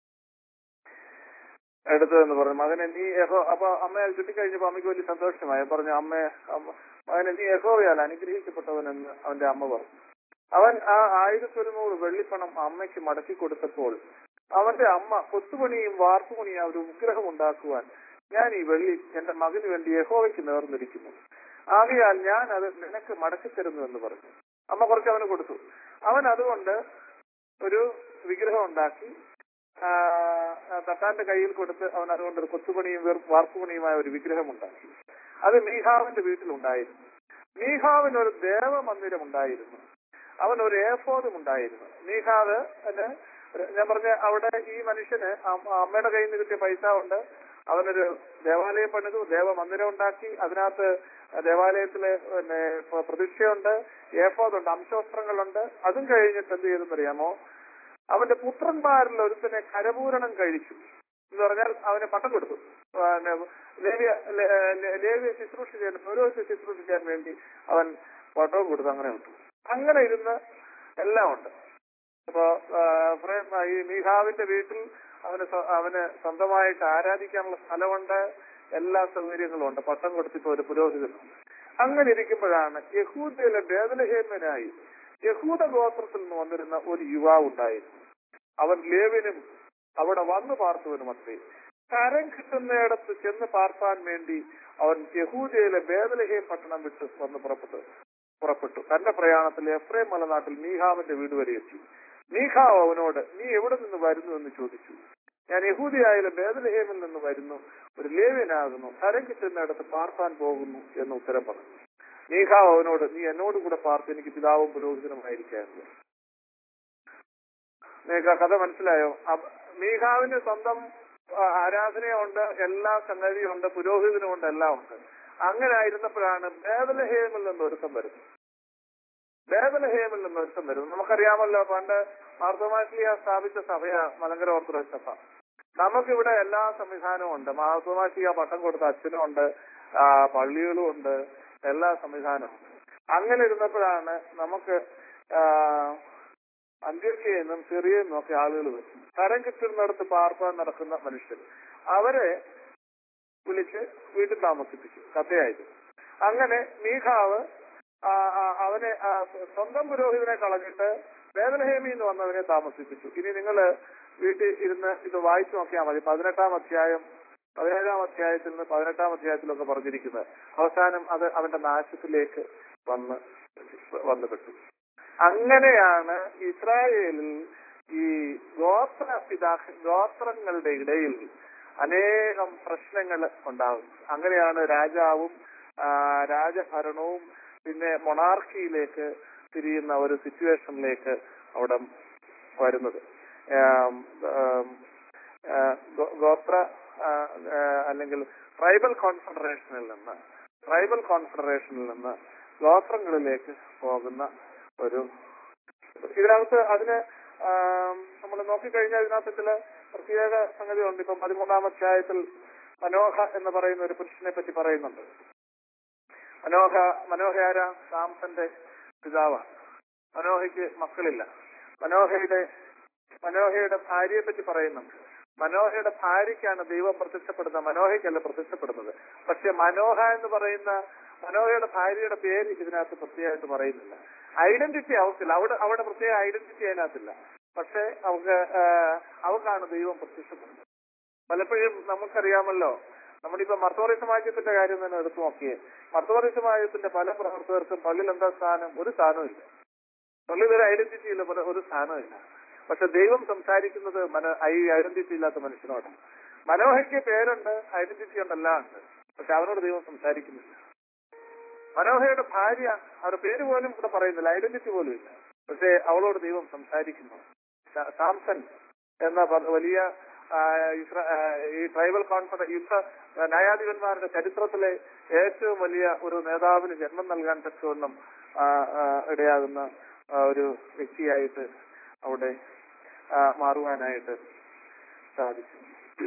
എടുത്തതെന്ന് പറഞ്ഞു മകനെ നീ യഹോ അപ്പൊ അമ്മ അത് കിട്ടിക്കഴിഞ്ഞപ്പോ അമ്മയ്ക്ക് വലിയ സന്തോഷമായി പറഞ്ഞു അമ്മ അമ്മ- മകനെ നീ യഹോവയാൽ അനുഗ്രഹിക്കപ്പെട്ടവനെന്ന് അവന്റെ അമ്മ പറഞ്ഞു അവൻ ആ ആയിരത്തി ഒരുന്നൂറ് വെള്ളിപ്പണം അമ്മയ്ക്ക് മടക്കി കൊടുത്തപ്പോൾ അവന്റെ അമ്മ കൊത്തുപണിയും വാർപ്പുപണിയും ഒരു വിഗ്രഹം ഉണ്ടാക്കുവാൻ ഞാൻ ഈ വെള്ളി എന്റെ മകന് വേണ്ടി യഹോവയ്ക്ക് നേർന്നിരിക്കുന്നു ആകയാൽ ഞാൻ അത് നിനക്ക് മടക്കി തരുന്നു എന്ന് പറഞ്ഞു അമ്മ കുറച്ച് അവന് കൊടുത്തു അവൻ അതുകൊണ്ട് ഒരു വിഗ്രഹം ഉണ്ടാക്കി ആ, ആ, തട്ടാന്റെ കയ്യിൽ കൊടുത്ത് അവൻ അതുകൊണ്ട് ഒരു കൊത്തുപണിയും വെറും വാർപ്പുപണിയുമായ ഒരു വിഗ്രഹം ഉണ്ടാക്കി അത് മീഹാവിന്റെ വീട്ടിലുണ്ടായിരുന്നു മീഹാവിന് ഒരു ദേവമന്ദിരം ഉണ്ടായിരുന്നു അവൻ ഒരു ഏഫോദും ഉണ്ടായിരുന്നു മീഹാവ് അതിന് ഒരു- ഞാൻ പറഞ്ഞ അവിടെ ഈ മനുഷ്യന് അമ്മ- അമ്മയുടെ കയ്യിൽ നിന്ന് കിട്ടിയ പൈസ കൊണ്ട് അവനൊരു ദേവാലയം പണിതു ദേവമന്ദിരം ഉണ്ടാക്കി അതിനകത്ത് ദേവാലയത്തില് പിന്നെ പ്ര- പ്രതിഷ്ഠയുണ്ട് ഏഫോദുണ്ട് അംശവസ്ത്രങ്ങളുണ്ട് അതും കഴിഞ്ഞിട്ട് എന്ത് ചെയ്തെന്നറിയാമോ അവന്റെ പുത്രന്മാരിൽ ഒരുത്തനെ കരപൂരണം കഴിച്ചു എന്ന് പറഞ്ഞാൽ അവന് പട്ടം കൊടുത്തു പിന്നെ ലേവ്യ ലേ- ലേ- ലേവ്യ ശുശ്രൂഷ ചെയ്യാൻ ഓരോരുത്തർ ശുശ്രൂഷിക്കാൻ വേണ്ടി അവൻ പട്ടവും കൊടുത്തു അങ്ങനെ വിട്ടു അങ്ങനെ ഇരുന്ന് എല്ലാം ഉണ്ട് അപ്പോ ആ, ഫ്രേ- ഈ മീഹാവിന്റെ വീട്ടിൽ അവന് സ്വ- അവന് സ്വന്തമായിട്ട് ആരാധിക്കാനുള്ള സ്ഥലമുണ്ട് എല്ലാ സൗകര്യങ്ങളും ഉണ്ട് പട്ടം കൊടുത്തിട്ട് ഒരു പുരോഹിതനുണ്ട് അങ്ങനെ ഇരിക്കുമ്പോഴാണ് യഹൂദയിലെ ബേദലഹേമനായി യഹൂദ ഗോത്രത്തിൽ നിന്ന് വന്നിരുന്ന ഒരു യുവാവ് ഉണ്ടായിരുന്നു അവൻ ലേവിനും അവിടെ വന്നു പാർത്തവനും അത്രേ കരം കിട്ടുന്നിടത്ത് ചെന്ന് പാർപ്പാൻ വേണ്ടി അവൻ യഹൂദയിലെ ബേദലഹേം പട്ടണം വിട്ട് വന്ന് പുറപ്പെട്ടു പുറപ്പെട്ടു തന്റെ പ്രയാണത്തിൽ എഫ്രേം മലനാട്ടിൽ മീഹാവിന്റെ വീട് വരെ എത്തി മീഹാവ് അവനോട് നീ എവിടെ നിന്ന് വരുന്നു എന്ന് ചോദിച്ചു ഞാൻ യഹൂദിയായാലും ബേദലഹേമിൽ നിന്ന് വരുന്നു ഒരു ലേവ്യനാകുന്നു കരം കിട്ടുന്നിടത്ത് പാർപ്പാൻ പോകുന്നു എന്ന് ഉത്തരം പറഞ്ഞു മീഹാവ് അവനോട് നീ എന്നോട് കൂടെ പാർത്ത് എനിക്ക് പിതാവും പുരോഹിതനുമായിരിക്കായിരുന്നു നിങ്ങൾക്ക് ആ കഥ മനസ്സിലായോ അപ്പ- മീഹാവിന് സ്വന്തം ആ, ആരാധനയുണ്ട് എല്ലാ സംഗതിയുണ്ട് പുരോഹിതനുമുണ്ട് എല്ലാം ഉണ്ട് അങ്ങനെ ആയിരുന്നപ്പോഴാണ് ബേദലഹേമിൽ നിന്ന് ഒരുക്കം വരുന്നത് ബേദലഹേമിൽ നിന്ന് ഒരുക്കം വരുന്നത് നമുക്കറിയാമല്ലോ പണ്ട് മാർത്തോമാശ്ലിയ സ്ഥാപിച്ച സഭയാ മലങ്കര ഓർത്തഡോക്സ് സഭ നമുക്കിവിടെ എല്ലാ സംവിധാനവും ഉണ്ട് മാർത്തോമാശ്ലിയ പട്ടം കൊടുത്ത അച്ഛനും ഉണ്ട് ആ, പള്ളികളും ഉണ്ട് എല്ലാ സംവിധാനവും അങ്ങനെ ഇരുന്നപ്പോഴാണ് നമുക്ക് ആ, അന്ത്യക്കയിൽ നിന്നും സിറിയയിൽ നിന്നും ഒക്കെ ആളുകൾ വരും തരം കിട്ടുന്നിടത്ത് പാർപ്പാൻ നടക്കുന്ന മനുഷ്യർ അവരെ വിളിച്ച് വീട്ടിൽ താമസിപ്പിച്ചു കഥയായിട്ട് അങ്ങനെ മീഖാവ് ആ, ആ, അവനെ ആ, സ്വന്തം പുരോഹിതനെ കളഞ്ഞിട്ട് വേദനഹേമി എന്ന് വന്നവനെ താമസിപ്പിച്ചു ഇനി നിങ്ങൾ വീട്ടിൽ ഇരുന്ന് ഇത് വായിച്ചു നോക്കിയാൽ മതി പതിനെട്ടാം അധ്യായം പതിനേഴാം അധ്യായത്തിൽ നിന്ന് പതിനെട്ടാം അധ്യായത്തിലൊക്കെ പറഞ്ഞിരിക്കുന്നത് അവസാനം അത് അവന്റെ നാശത്തിലേക്ക് വന്ന് വന്നുപെട്ടു അങ്ങനെയാണ് ഇസ്രായേലിൽ ഈ ഗോത്ര പിതാ ഗോത്രങ്ങളുടെ ഇടയിൽ അനേകം പ്രശ്നങ്ങൾ ഉണ്ടാകും അങ്ങനെയാണ് രാജാവും ആ, രാജഭരണവും പിന്നെ മൊണാർക്കിയിലേക്ക് തിരിയുന്ന ഒരു സിറ്റുവേഷനിലേക്ക് അവിടെ വരുന്നത് ആം, ആം, ആ, ഗോ- ഗോത്ര ആ, ആ, അല്ലെങ്കിൽ ട്രൈബൽ കോൺഫെഡറേഷനിൽ നിന്ന് ട്രൈബൽ കോൺഫെഡറേഷനിൽ നിന്ന് ഗോത്രങ്ങളിലേക്ക് പോകുന്ന ഒരു ഇതിനകത്ത് അതിന് നമ്മൾ നോക്കിക്കഴിഞ്ഞാൽ ഇതിനകത്ത് ചില പ്രത്യേക സംഗതികളുണ്ട് ഇപ്പം പതിമൂന്നാം അധ്യായത്തിൽ മനോഹ എന്ന് പറയുന്ന ഒരു പുരുഷനെ പറ്റി പറയുന്നുണ്ട് മനോഹ മനോഹ ആരാ സാംസന്റെ പിതാവാണ് മനോഹയ്ക്ക് മക്കളില്ല മനോഹയുടെ മനോഹയുടെ ഭാര്യയെ പറ്റി പറയുന്നുണ്ട് മനോഹയുടെ ഭാര്യയ്ക്കാണ് ദൈവം പ്രത്യക്ഷപ്പെടുന്നത് മനോഹയ്ക്കല്ല പ്രത്യക്ഷപ്പെടുന്നത് പക്ഷെ മനോഹ എന്ന് പറയുന്ന മനോഹയുടെ ഭാര്യയുടെ പേര് ഇതിനകത്ത് പ്രത്യേകമായിട്ട് പറയുന്നില്ല ഐഡന്റിറ്റി അവക്കില്ല അവിടെ അവിടെ പ്രത്യേക ഐഡന്റിറ്റി അതിനകത്തില്ല പക്ഷെ അവക്ക് ആ, അവക്കാണ് ദൈവം പ്രത്യക്ഷപ്പെടുന്നത് പലപ്പോഴും നമുക്കറിയാമല്ലോ നമ്മളിപ്പോ മർത്തോറി സമാജത്തിന്റെ കാര്യം തന്നെ എടുത്തു നോക്കിയേ മർത്തോറി സമാജത്തിന്റെ പല പ്രവർത്തകർക്കും പള്ളിയിൽ എന്താ സ്ഥാനം ഒരു സ്ഥാനവും ഇല്ല പള്ളിയിൽ ഒരു ഐഡന്റിറ്റി ഇല്ല പല- ഒരു സ്ഥാനവും ഇല്ല പക്ഷെ ദൈവം സംസാരിക്കുന്നത് മന ഈ ഐഡന്റിറ്റി ഇല്ലാത്ത മനുഷ്യനോടാണ് മനോഹയ്ക്ക് പേരുണ്ട് ഐഡന്റിറ്റി ഉണ്ട് എല്ലാം ഉണ്ട് പക്ഷെ അവനോട് ദൈവം സംസാരിക്കുന്നില്ല മനോഹയുടെ ഭാര്യ അവരുടെ പേര് പോലും ഇവിടെ പറയുന്നില്ല ഐഡന്റിറ്റി പോലും ഇല്ല പക്ഷെ അവളോട് ദൈവം സംസാരിക്കുന്നു സാ- സാംസൺ എന്ന പ- വലിയ ആ, ഇസ്ര- ആ, ഈ ട്രൈബൽ കോൺഫറൻസ് യുദ്ധ ന്യായാധിപന്മാരുടെ ചരിത്രത്തിലെ ഏറ്റവും വലിയ ഒരു നേതാവിന് ജന്മം നൽകാൻ തക്കവണ്ണം ആ, ആ, ഇടയാകുന്ന ആ, ഒരു വ്യക്തിയായിട്ട് അവിടെ ആ, മാറുവാനായിട്ട് സാധിച്ചു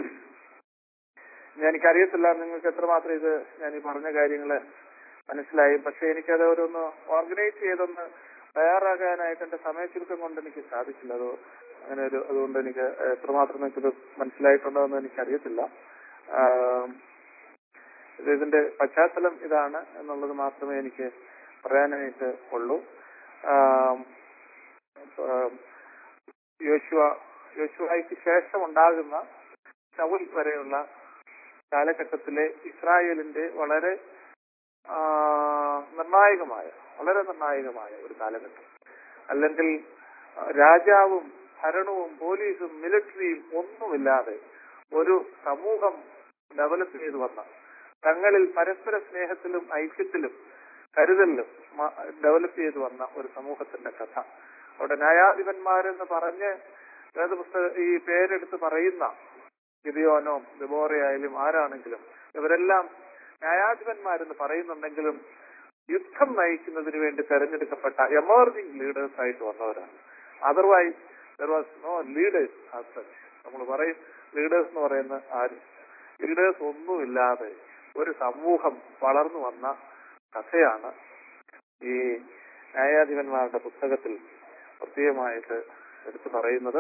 ഞാൻ എനിക്കറിയത്തില്ല നിങ്ങൾക്ക് എത്രമാത്രം ഇത് ഞാൻ ഈ പറഞ്ഞ കാര്യങ്ങള് മനസ്സിലായി പക്ഷെ എനിക്കത് ഓരോന്ന് ഓർഗനൈസ് ചെയ്തൊന്ന് തയ്യാറാകാനായിട്ട് എന്റെ സമയചുരുക്കം കൊണ്ട് എനിക്ക് സാധിച്ചില്ല അത് അങ്ങനെ ഒരു അതുകൊണ്ട് എനിക്ക് എത്രമാത്രം നിങ്ങൾക്കിത് മനസ്സിലായിട്ടുണ്ടോ എന്ന് എനിക്കറിയത്തില്ല ആം, ഇത് ഇതിന്റെ പശ്ചാത്തലം ഇതാണ് എന്നുള്ളത് മാത്രമേ എനിക്ക് പറയാനായിട്ട് ഉള്ളൂ ആം, ആം, യോശുവ യോശുവായ്ക്ക് ശേഷം ഉണ്ടാകുന്ന ശൗൽ വരെയുള്ള കാലഘട്ടത്തിലെ ഇസ്രായേലിന്റെ വളരെ ആ, നിർണായകമായ വളരെ നിർണായകമായ ഒരു കാലഘട്ടം അല്ലെങ്കിൽ ആ, രാജാവും ഭരണവും പോലീസും മിലിറ്ററിയും ഒന്നുമില്ലാതെ ഒരു സമൂഹം ഡെവലപ്പ് ചെയ്തു വന്ന തങ്ങളിൽ പരസ്പര സ്നേഹത്തിലും ഐക്യത്തിലും കരുതലിലും ഡെവലപ്പ് ചെയ്തു വന്ന ഒരു സമൂഹത്തിന്റെ കഥ അവിടെ ന്യായാധിപന്മാരെന്ന് പറഞ്ഞ് വേദപുസ്തക ഈ പേരെടുത്ത് പറയുന്ന ഗിബിയോനോ ദിബോറയായാലും ആരാണെങ്കിലും ഇവരെല്ലാം ന്യായാധിപന്മാരെന്ന് പറയുന്നുണ്ടെങ്കിലും യുദ്ധം നയിക്കുന്നതിന് വേണ്ടി തെരഞ്ഞെടുക്കപ്പെട്ട എമർജിംഗ് ലീഡേഴ്സ് ആയിട്ട് വന്നവരാണ് otherwise there was no leaders as such നമ്മൾ പറയും ലീഡേഴ്സ് എന്ന് പറയുന്ന ആരും ലീഡേഴ്സ് ഒന്നുമില്ലാതെ ഒരു സമൂഹം വളർന്നു വന്ന കഥയാണ് ഈ ന്യായാധിപന്മാരുടെ പുസ്തകത്തിൽ പ്രത്യേകമായിട്ട് എടുത്തു പറയുന്നത്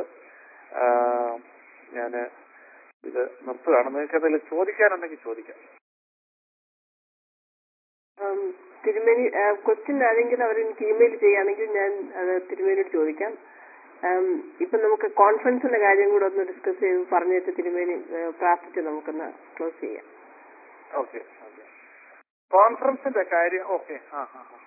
ഞാൻ ഇത് നിർത്തുകയാണ് നിങ്ങൾക്ക് അതിൽ ചോദിക്കാനുണ്ടെങ്കിൽ ചോദിക്കാം ഉം, തിരുമേനി ക്വസ്റ്റ്യൻ ആരെങ്കിലും അവർ എനിക്ക് ഇമെയിൽ ചെയ്യുകയാണെങ്കിൽ ഞാൻ അത് തിരുമേനിയോട് ചോദിക്കാം ഉം, ഇപ്പൊ നമുക്ക് കോൺഫറൻസിന്റെ കാര്യം കൂടെ ഒന്ന് ഡിസ്കസ് ചെയ്ത് പറഞ്ഞിട്ട് തിരുമേനി ഏഹ്, പ്രാർത്ഥിച്ച് നമുക്കൊന്ന് ക്ലോസ് ചെയ്യാം ഓക്കെ ഓക്കെ കോൺഫറൻസിന്റെ കാര്യം ഓക്കെ ആ ആ ആ.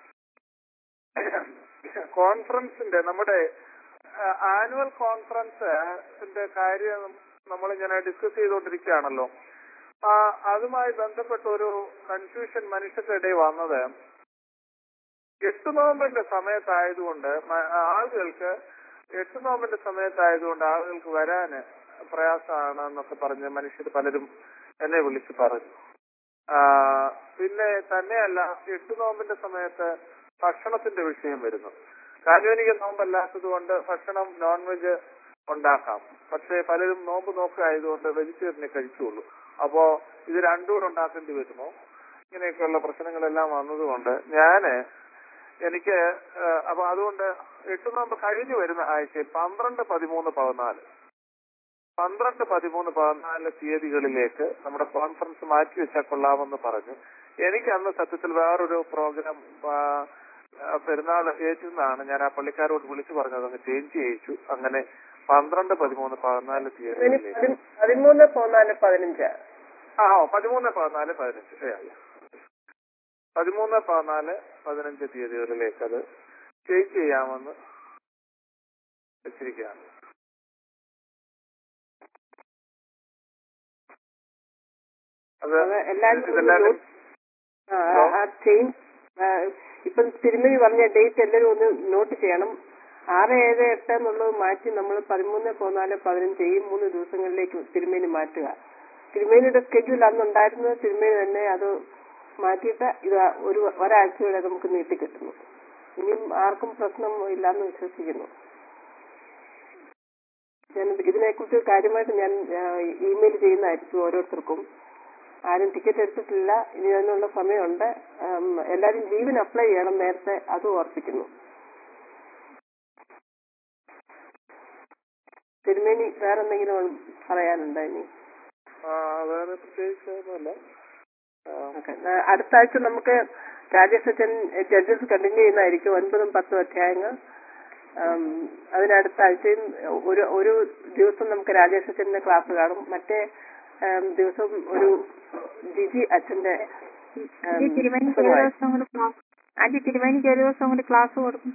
കോൺഫറൻസിന്റെ നമ്മുടെ ആനുവൽ കോൺഫറൻസിന്റെ കാര്യം നമ്മളിങ്ങനെ ഡിസ്കസ് ചെയ്തുകൊണ്ടിരിക്കുകയാണല്ലോ ആ അതുമായി ബന്ധപ്പെട്ട ഒരു കൺഫ്യൂഷൻ മനുഷ്യരുടെ ഇടയിൽ വന്നത് എട്ട് നോമ്പിന്റെ സമയത്തായതുകൊണ്ട് മ- ആളുകൾക്ക് എട്ട് നോമ്പിന്റെ സമയത്തായതുകൊണ്ട് ആളുകൾക്ക് വരാന് പ്രയാസമാണ് എന്നൊക്കെ പറഞ്ഞ് മനുഷ്യർ പലരും എന്നെ വിളിച്ച് പറഞ്ഞു ആ, പിന്നെ തന്നെയല്ല എട്ട് നോമ്പിന്റെ സമയത്ത് ഭക്ഷണത്തിന്റെ വിഷയം വരുന്നു കാന്യോനിക നോമ്പല്ലാത്തത് കൊണ്ട് ഭക്ഷണം നോൺ വെജ് ഉണ്ടാക്കാം പക്ഷേ പലരും നോമ്പ് നോക്കായതുകൊണ്ട് വെജിറ്റേറിയനെ കഴിച്ചുള്ളൂ അപ്പോ ഇത് രണ്ടും കൂടെ ഉണ്ടാക്കേണ്ടി വരുമോ ഇങ്ങനെയൊക്കെയുള്ള പ്രശ്നങ്ങളെല്ലാം വന്നതുകൊണ്ട് ഞാന് എനിക്ക് ആ, അപ്പൊ അതുകൊണ്ട് എട്ട് നോമ്പ് കഴിഞ്ഞു വരുന്ന ആഴ്ചയിൽ പന്ത്രണ്ട് പതിമൂന്ന് പതിനാല് പന്ത്രണ്ട് പതിമൂന്ന് പതിനാല് തീയതികളിലേക്ക് നമ്മുടെ കോൺഫറൻസ് മാറ്റി വെച്ചാൽ കൊള്ളാമെന്ന് പറഞ്ഞു എനിക്ക് അന്ന് സത്യത്തിൽ വേറൊരു പ്രോഗ്രാം പെരുന്നാൾ ഏറ്റുന്നാണ് ഞാൻ ആ പള്ളിക്കാരോട് വിളിച്ചു പറഞ്ഞത് അങ്ങ് ചേഞ്ച് ചെയ്യിച്ചു അങ്ങനെ പന്ത്രണ്ട് പതിമൂന്ന് പതിനാല് ഇനി തീയതികളിലേക്ക് പതി- പതിമൂന്ന് പതിനാല് പതിനഞ്ച് ആ ഓ പതിമൂന്ന് പതിനാല് പതിനഞ്ച് ഏ, അല്ല. പതിമൂന്ന് പതിനാല് പതിനഞ്ച് തീയതികളിലേക്ക് അത് ചേഞ്ച് ചെയ്യാമെന്ന് വെച്ചിരിക്കുകയാണ് അത് അത് എല്ലാവരും ഒന്ന് ഇതെല്ലാം നോട്ട് ആ, ആ, ആ ചേഞ്ച് ഇപ്പം തിരുമണി പറഞ്ഞ ഡേറ്റ് എല്ലാവരും ഒന്ന് നോട്ട് ചെയ്യണം ആറ് ഏഴ് എട്ട് എന്നുള്ളത് മാറ്റി നമ്മൾ പതിമൂന്ന് പതിനാല് പതിനഞ്ച് ഈ മൂന്ന് ദിവസങ്ങളിലേക്ക് തിരുമേനി മാറ്റുക തിരുമേനിയുടെ സ്കെഡ്യൂൾ അന്നുണ്ടായിരുന്നത് തിരുമേനി തന്നെ അത് മാറ്റിയിട്ട് ഇത് ഒരു ഒരാഴ്ചയുടെ നമുക്ക് നീട്ടിക്കിട്ടുന്നു ഇനിയും ആർക്കും പ്രശ്നം ഇല്ലാന്ന് വിശ്വസിക്കുന്നു ഞാൻ ഇതിനെക്കുറിച്ച് കാര്യമായിട്ട് ഞാൻ ഇമെയിൽ ചെയ്യുന്നതായിരിക്കും ഓരോരുത്തർക്കും ആരും ടിക്കറ്റ് എടുത്തിട്ടില്ല ഇനി അതിനുള്ള സമയമുണ്ട് ഉം, എല്ലാവരും ലീവിന് അപ്ലൈ ചെയ്യണം നേരത്തെ അത് ഓർപ്പിക്കുന്നു തിരുമേനി വേറെ എന്തെങ്കിലും പറയാനുണ്ടോ ഇനി ആ, വേറെ പ്രത്യേകിച്ച് ഒന്നുമില്ല ആ, ഓക്കെ. ആ, അടുത്ത ആഴ്ച നമുക്ക് രാജേഷ് അച്ഛൻ ജഡ്ജസ് കണ്ടിന്യൂ ചെയ്യുന്നതായിരിക്കും ഒൻപതും പത്തും അധ്യായങ്ങൾ ഉം, അതിനടുത്ത ആഴ്ചയും ഒരു ഒരു ദിവസം നമുക്ക് രാജേഷ് അച്ഛന്റെ ക്ലാസ് കാണും മറ്റേ ഉം, ദിവസം ഒരു ജിജി അച്ഛന്റെ ഉം, ആന്റി തിരുമേനിക്ക് ഒരു ദിവസം കൂടി ക്ലാസ് ആന്റി തിരുമേനിക്ക് ഒരു ദിവസം കൂടി ക്ലാസ് കൊടുക്കും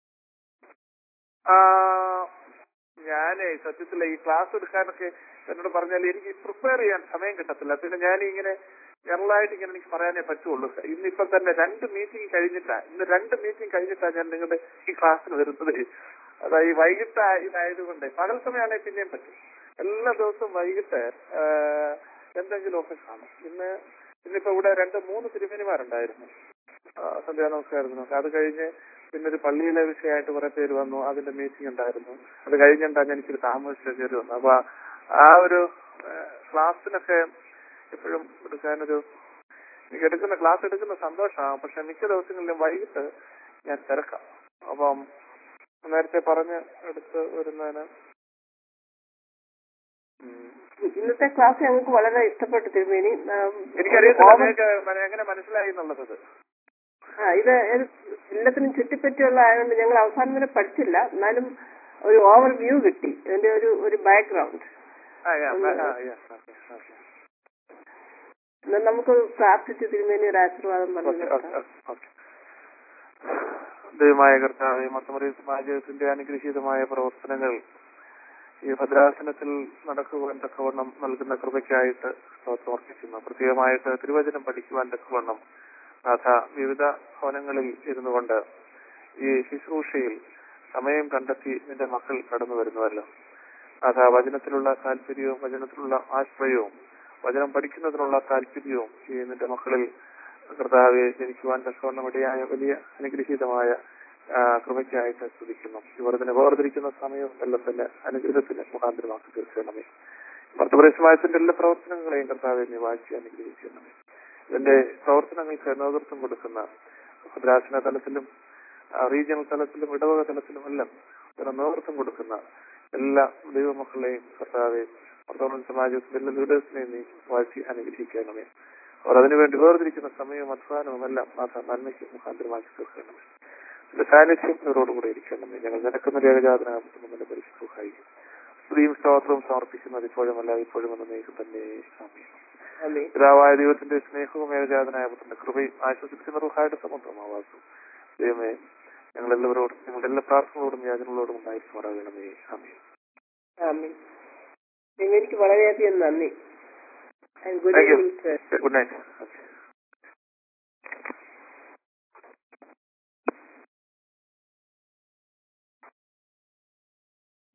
ആ, ഞാനേ സത്യത്തില് ഈ ക്ലാസ് എടുക്കാനൊക്കെ എന്നോട് പറഞ്ഞാൽ എനിക്ക് പ്രിപ്പയർ ചെയ്യാൻ സമയം കിട്ടത്തില്ല പിന്നെ ഞാൻ ഇങ്ങനെ ജനറലായിട്ട് ഇങ്ങനെ എനിക്ക് പറയാനേ പറ്റുള്ളൂ ഇന്നിപ്പം തന്നെ രണ്ട് മീറ്റിംഗ് കഴിഞ്ഞിട്ടാ ഇന്ന് രണ്ട് മീറ്റിംഗ് കഴിഞ്ഞിട്ടാ ഞാൻ നിങ്ങളുടെ ഈ ക്ലാസ്സിന് വരുന്നത് അതാ ഈ വൈകിട്ട് ഇതായതുകൊണ്ട് പകൽ സമയമാണെങ്കിൽ പിന്നെയും പറ്റും എല്ലാ ദിവസവും വൈകിട്ട് ആ, എന്തെങ്കിലുമൊക്കെ കാണും ഇന്ന് ഇന്നിപ്പോ ഇവിടെ രണ്ട് മൂന്ന് തിരുമേനിമാരുണ്ടായിരുന്നു ആ, സന്ധ്യാ നമസ്കാരത്തിന് അത് കഴിഞ്ഞ് പിന്നെ ഒരു പള്ളിയിലെ വിഷയമായിട്ട് കുറെ പേര് വന്നു അതിന്റെ മീറ്റിംഗ് ഉണ്ടായിരുന്നു അത് കഴിഞ്ഞിട്ടാണ് എനിക്കൊരു താമസിച്ച കയറി വന്നു അപ്പൊ ആ ഒരു ആ, ക്ലാസ്സിനൊക്കെ എപ്പോഴും എടുക്കാനൊരു എനിക്ക് എടുക്കുന്ന ക്ലാസ് എടുക്കുന്ന സന്തോഷമാണ് പക്ഷെ മിക്ക ദിവസങ്ങളിലും വൈകിട്ട് ഞാൻ തിരക്കാം അപ്പം നേരത്തെ പറഞ്ഞ് എടുത്ത് വരുന്നതിന് ഉം. ഇന്നത്തെ ക്ലാസ് ഞങ്ങൾക്ക് വളരെ ഇഷ്ടപ്പെട്ടു തിരുമേനി ഉം, എനിക്കറിയത്തില്ല ഓവർ- നിങ്ങൾക്ക് മന- എങ്ങനെ മനസ്സിലായി എന്നുള്ളത് ആ, ഇത് ഏത് എല്ലാത്തിനും ചുറ്റിപ്പറ്റിയുള്ള ആയതുകൊണ്ട് ഞങ്ങൾ അവസാനം വരെ പഠിച്ചില്ല എന്നാലും ഒരു ഓവർ വ്യൂ കിട്ടി അതിന്റെ ഒരു ഒരു ബാക്ക്ഗ്രൗണ്ട് ആ yeah, ആ, ആ, yeah, okay, okay. എന്നാൽ നമുക്ക് പ്രാർത്ഥിച്ച് തിരുമേനി ഒരു ആശീർവാദം പറഞ്ഞു ഓക്കെ, നിർത്താം. Okay, okay. ദൈവമായ കർത്താവെ മത്തമറിയ സമാജത്തിന്റെ അനുഗ്രഹീതമായ പ്രവർത്തനങ്ങൾ ഈ ഭദ്രാസനത്തിൽ നടക്കുവാൻ തക്കവണ്ണം നൽകുന്ന കൃപയ്ക്കായിട്ട് സ്തോത്രം അർപ്പിക്കുന്നു പ്രത്യേകമായിട്ട് തിരുവചനം പഠിക്കുവാൻ തക്കവണ്ണം നാഥ വിവിധ ഭവനങ്ങളിൽ ഇരുന്നു കൊണ്ട് ഈ ശുശ്രൂഷയിൽ സമയം കണ്ടെത്തി നിന്റെ മക്കൾ കടന്നു വരുന്നുവല്ലോ നാഥ വചനത്തിലുള്ള താല്പര്യവും വചനത്തിലുള്ള ആശ്രയവും വചനം പഠിക്കുന്നതിനുള്ള താല്പര്യവും ഈ നിന്റെ മക്കളിൽ കർത്താവെ ജനിക്കുവാൻ തക്കവണ്ണം ഇടയായ വലിയ അനുഗ്രഹീതമായ ആ, കൃപയ്ക്കായിട്ട് സ്തുതിക്കുന്നു ഇവർ ഇതിനെ വേർതിരിക്കുന്ന സമയവും എല്ലാം തന്നെ അനുഗ്രഹത്തിന് മുഖാന്തരമാക്കി തീർക്കണമേ ഭർത്തപരിസമായത്തിന്റെ എല്ലാ പ്രവർത്തനങ്ങളെയും കർത്താവെ നീ വായിച്ച് അനുഗ്രഹിക്കണമേ ഇതിന്റെ പ്രവർത്തനങ്ങൾക്ക് നേതൃത്വം കൊടുക്കുന്ന ഭദ്രാസന തലത്തിലും ആ, റീജിയണൽ തലത്തിലും ഇടവക തലത്തിലും എല്ലാം ഇതിന് നേതൃത്വം കൊടുക്കുന്ന എല്ലാ ദൈവമക്കളെയും കർത്താവെ ഭർത്തവൻ സമാജത്തിന്റെ എല്ലാ ലീഡേഴ്സിനെയും നീ വാഴ്ത്തി അനുഗ്രഹിക്കണമേ അവർ അതിനുവേണ്ടി വേർതിരിക്കുന്ന സമയവും അധ്വാനവും എല്ലാം നാഥ നന്മയ്ക്ക് മുഖാന്തരമാക്കി തീർക്കണമേ നിന്റെ സാന്നിധ്യം ഇവരോടുകൂടെ ഇരിക്കണമേ ഞങ്ങൾ നിനക്കുന്ന രേഖജാതനാകുന്ന പരിശുദ്ധമായി സ്ത്രീയും സ്തോത്രവും സമർപ്പിക്കുന്നത് ഇപ്പോഴുമല്ല ഇപ്പോഴും എന്ന നീക്ക് തന്നെ ആമേൻ. ആമേൻ. പിതാവായ ദൈവത്തിന്റെ സ്നേഹവും ഏകജാതനായ പുത്രന്റെ കൃപയും ആശ്വസിക്കുന്ന റുഹായുടെ സമുദ്രമാവാസും ദൈവമേ ഞങ്ങളെല്ലാവരോടും ഞങ്ങളുടെ എല്ലാ പ്രാർത്ഥനകളോടും യാചനകളോടും ഉണ്ടായിരിക്കുമാറാകണമേ ആമേ ആമേൻ. തിരുമേനിക്ക് വളരെയധികം നന്ദി good Thank you. Evening sir good night okay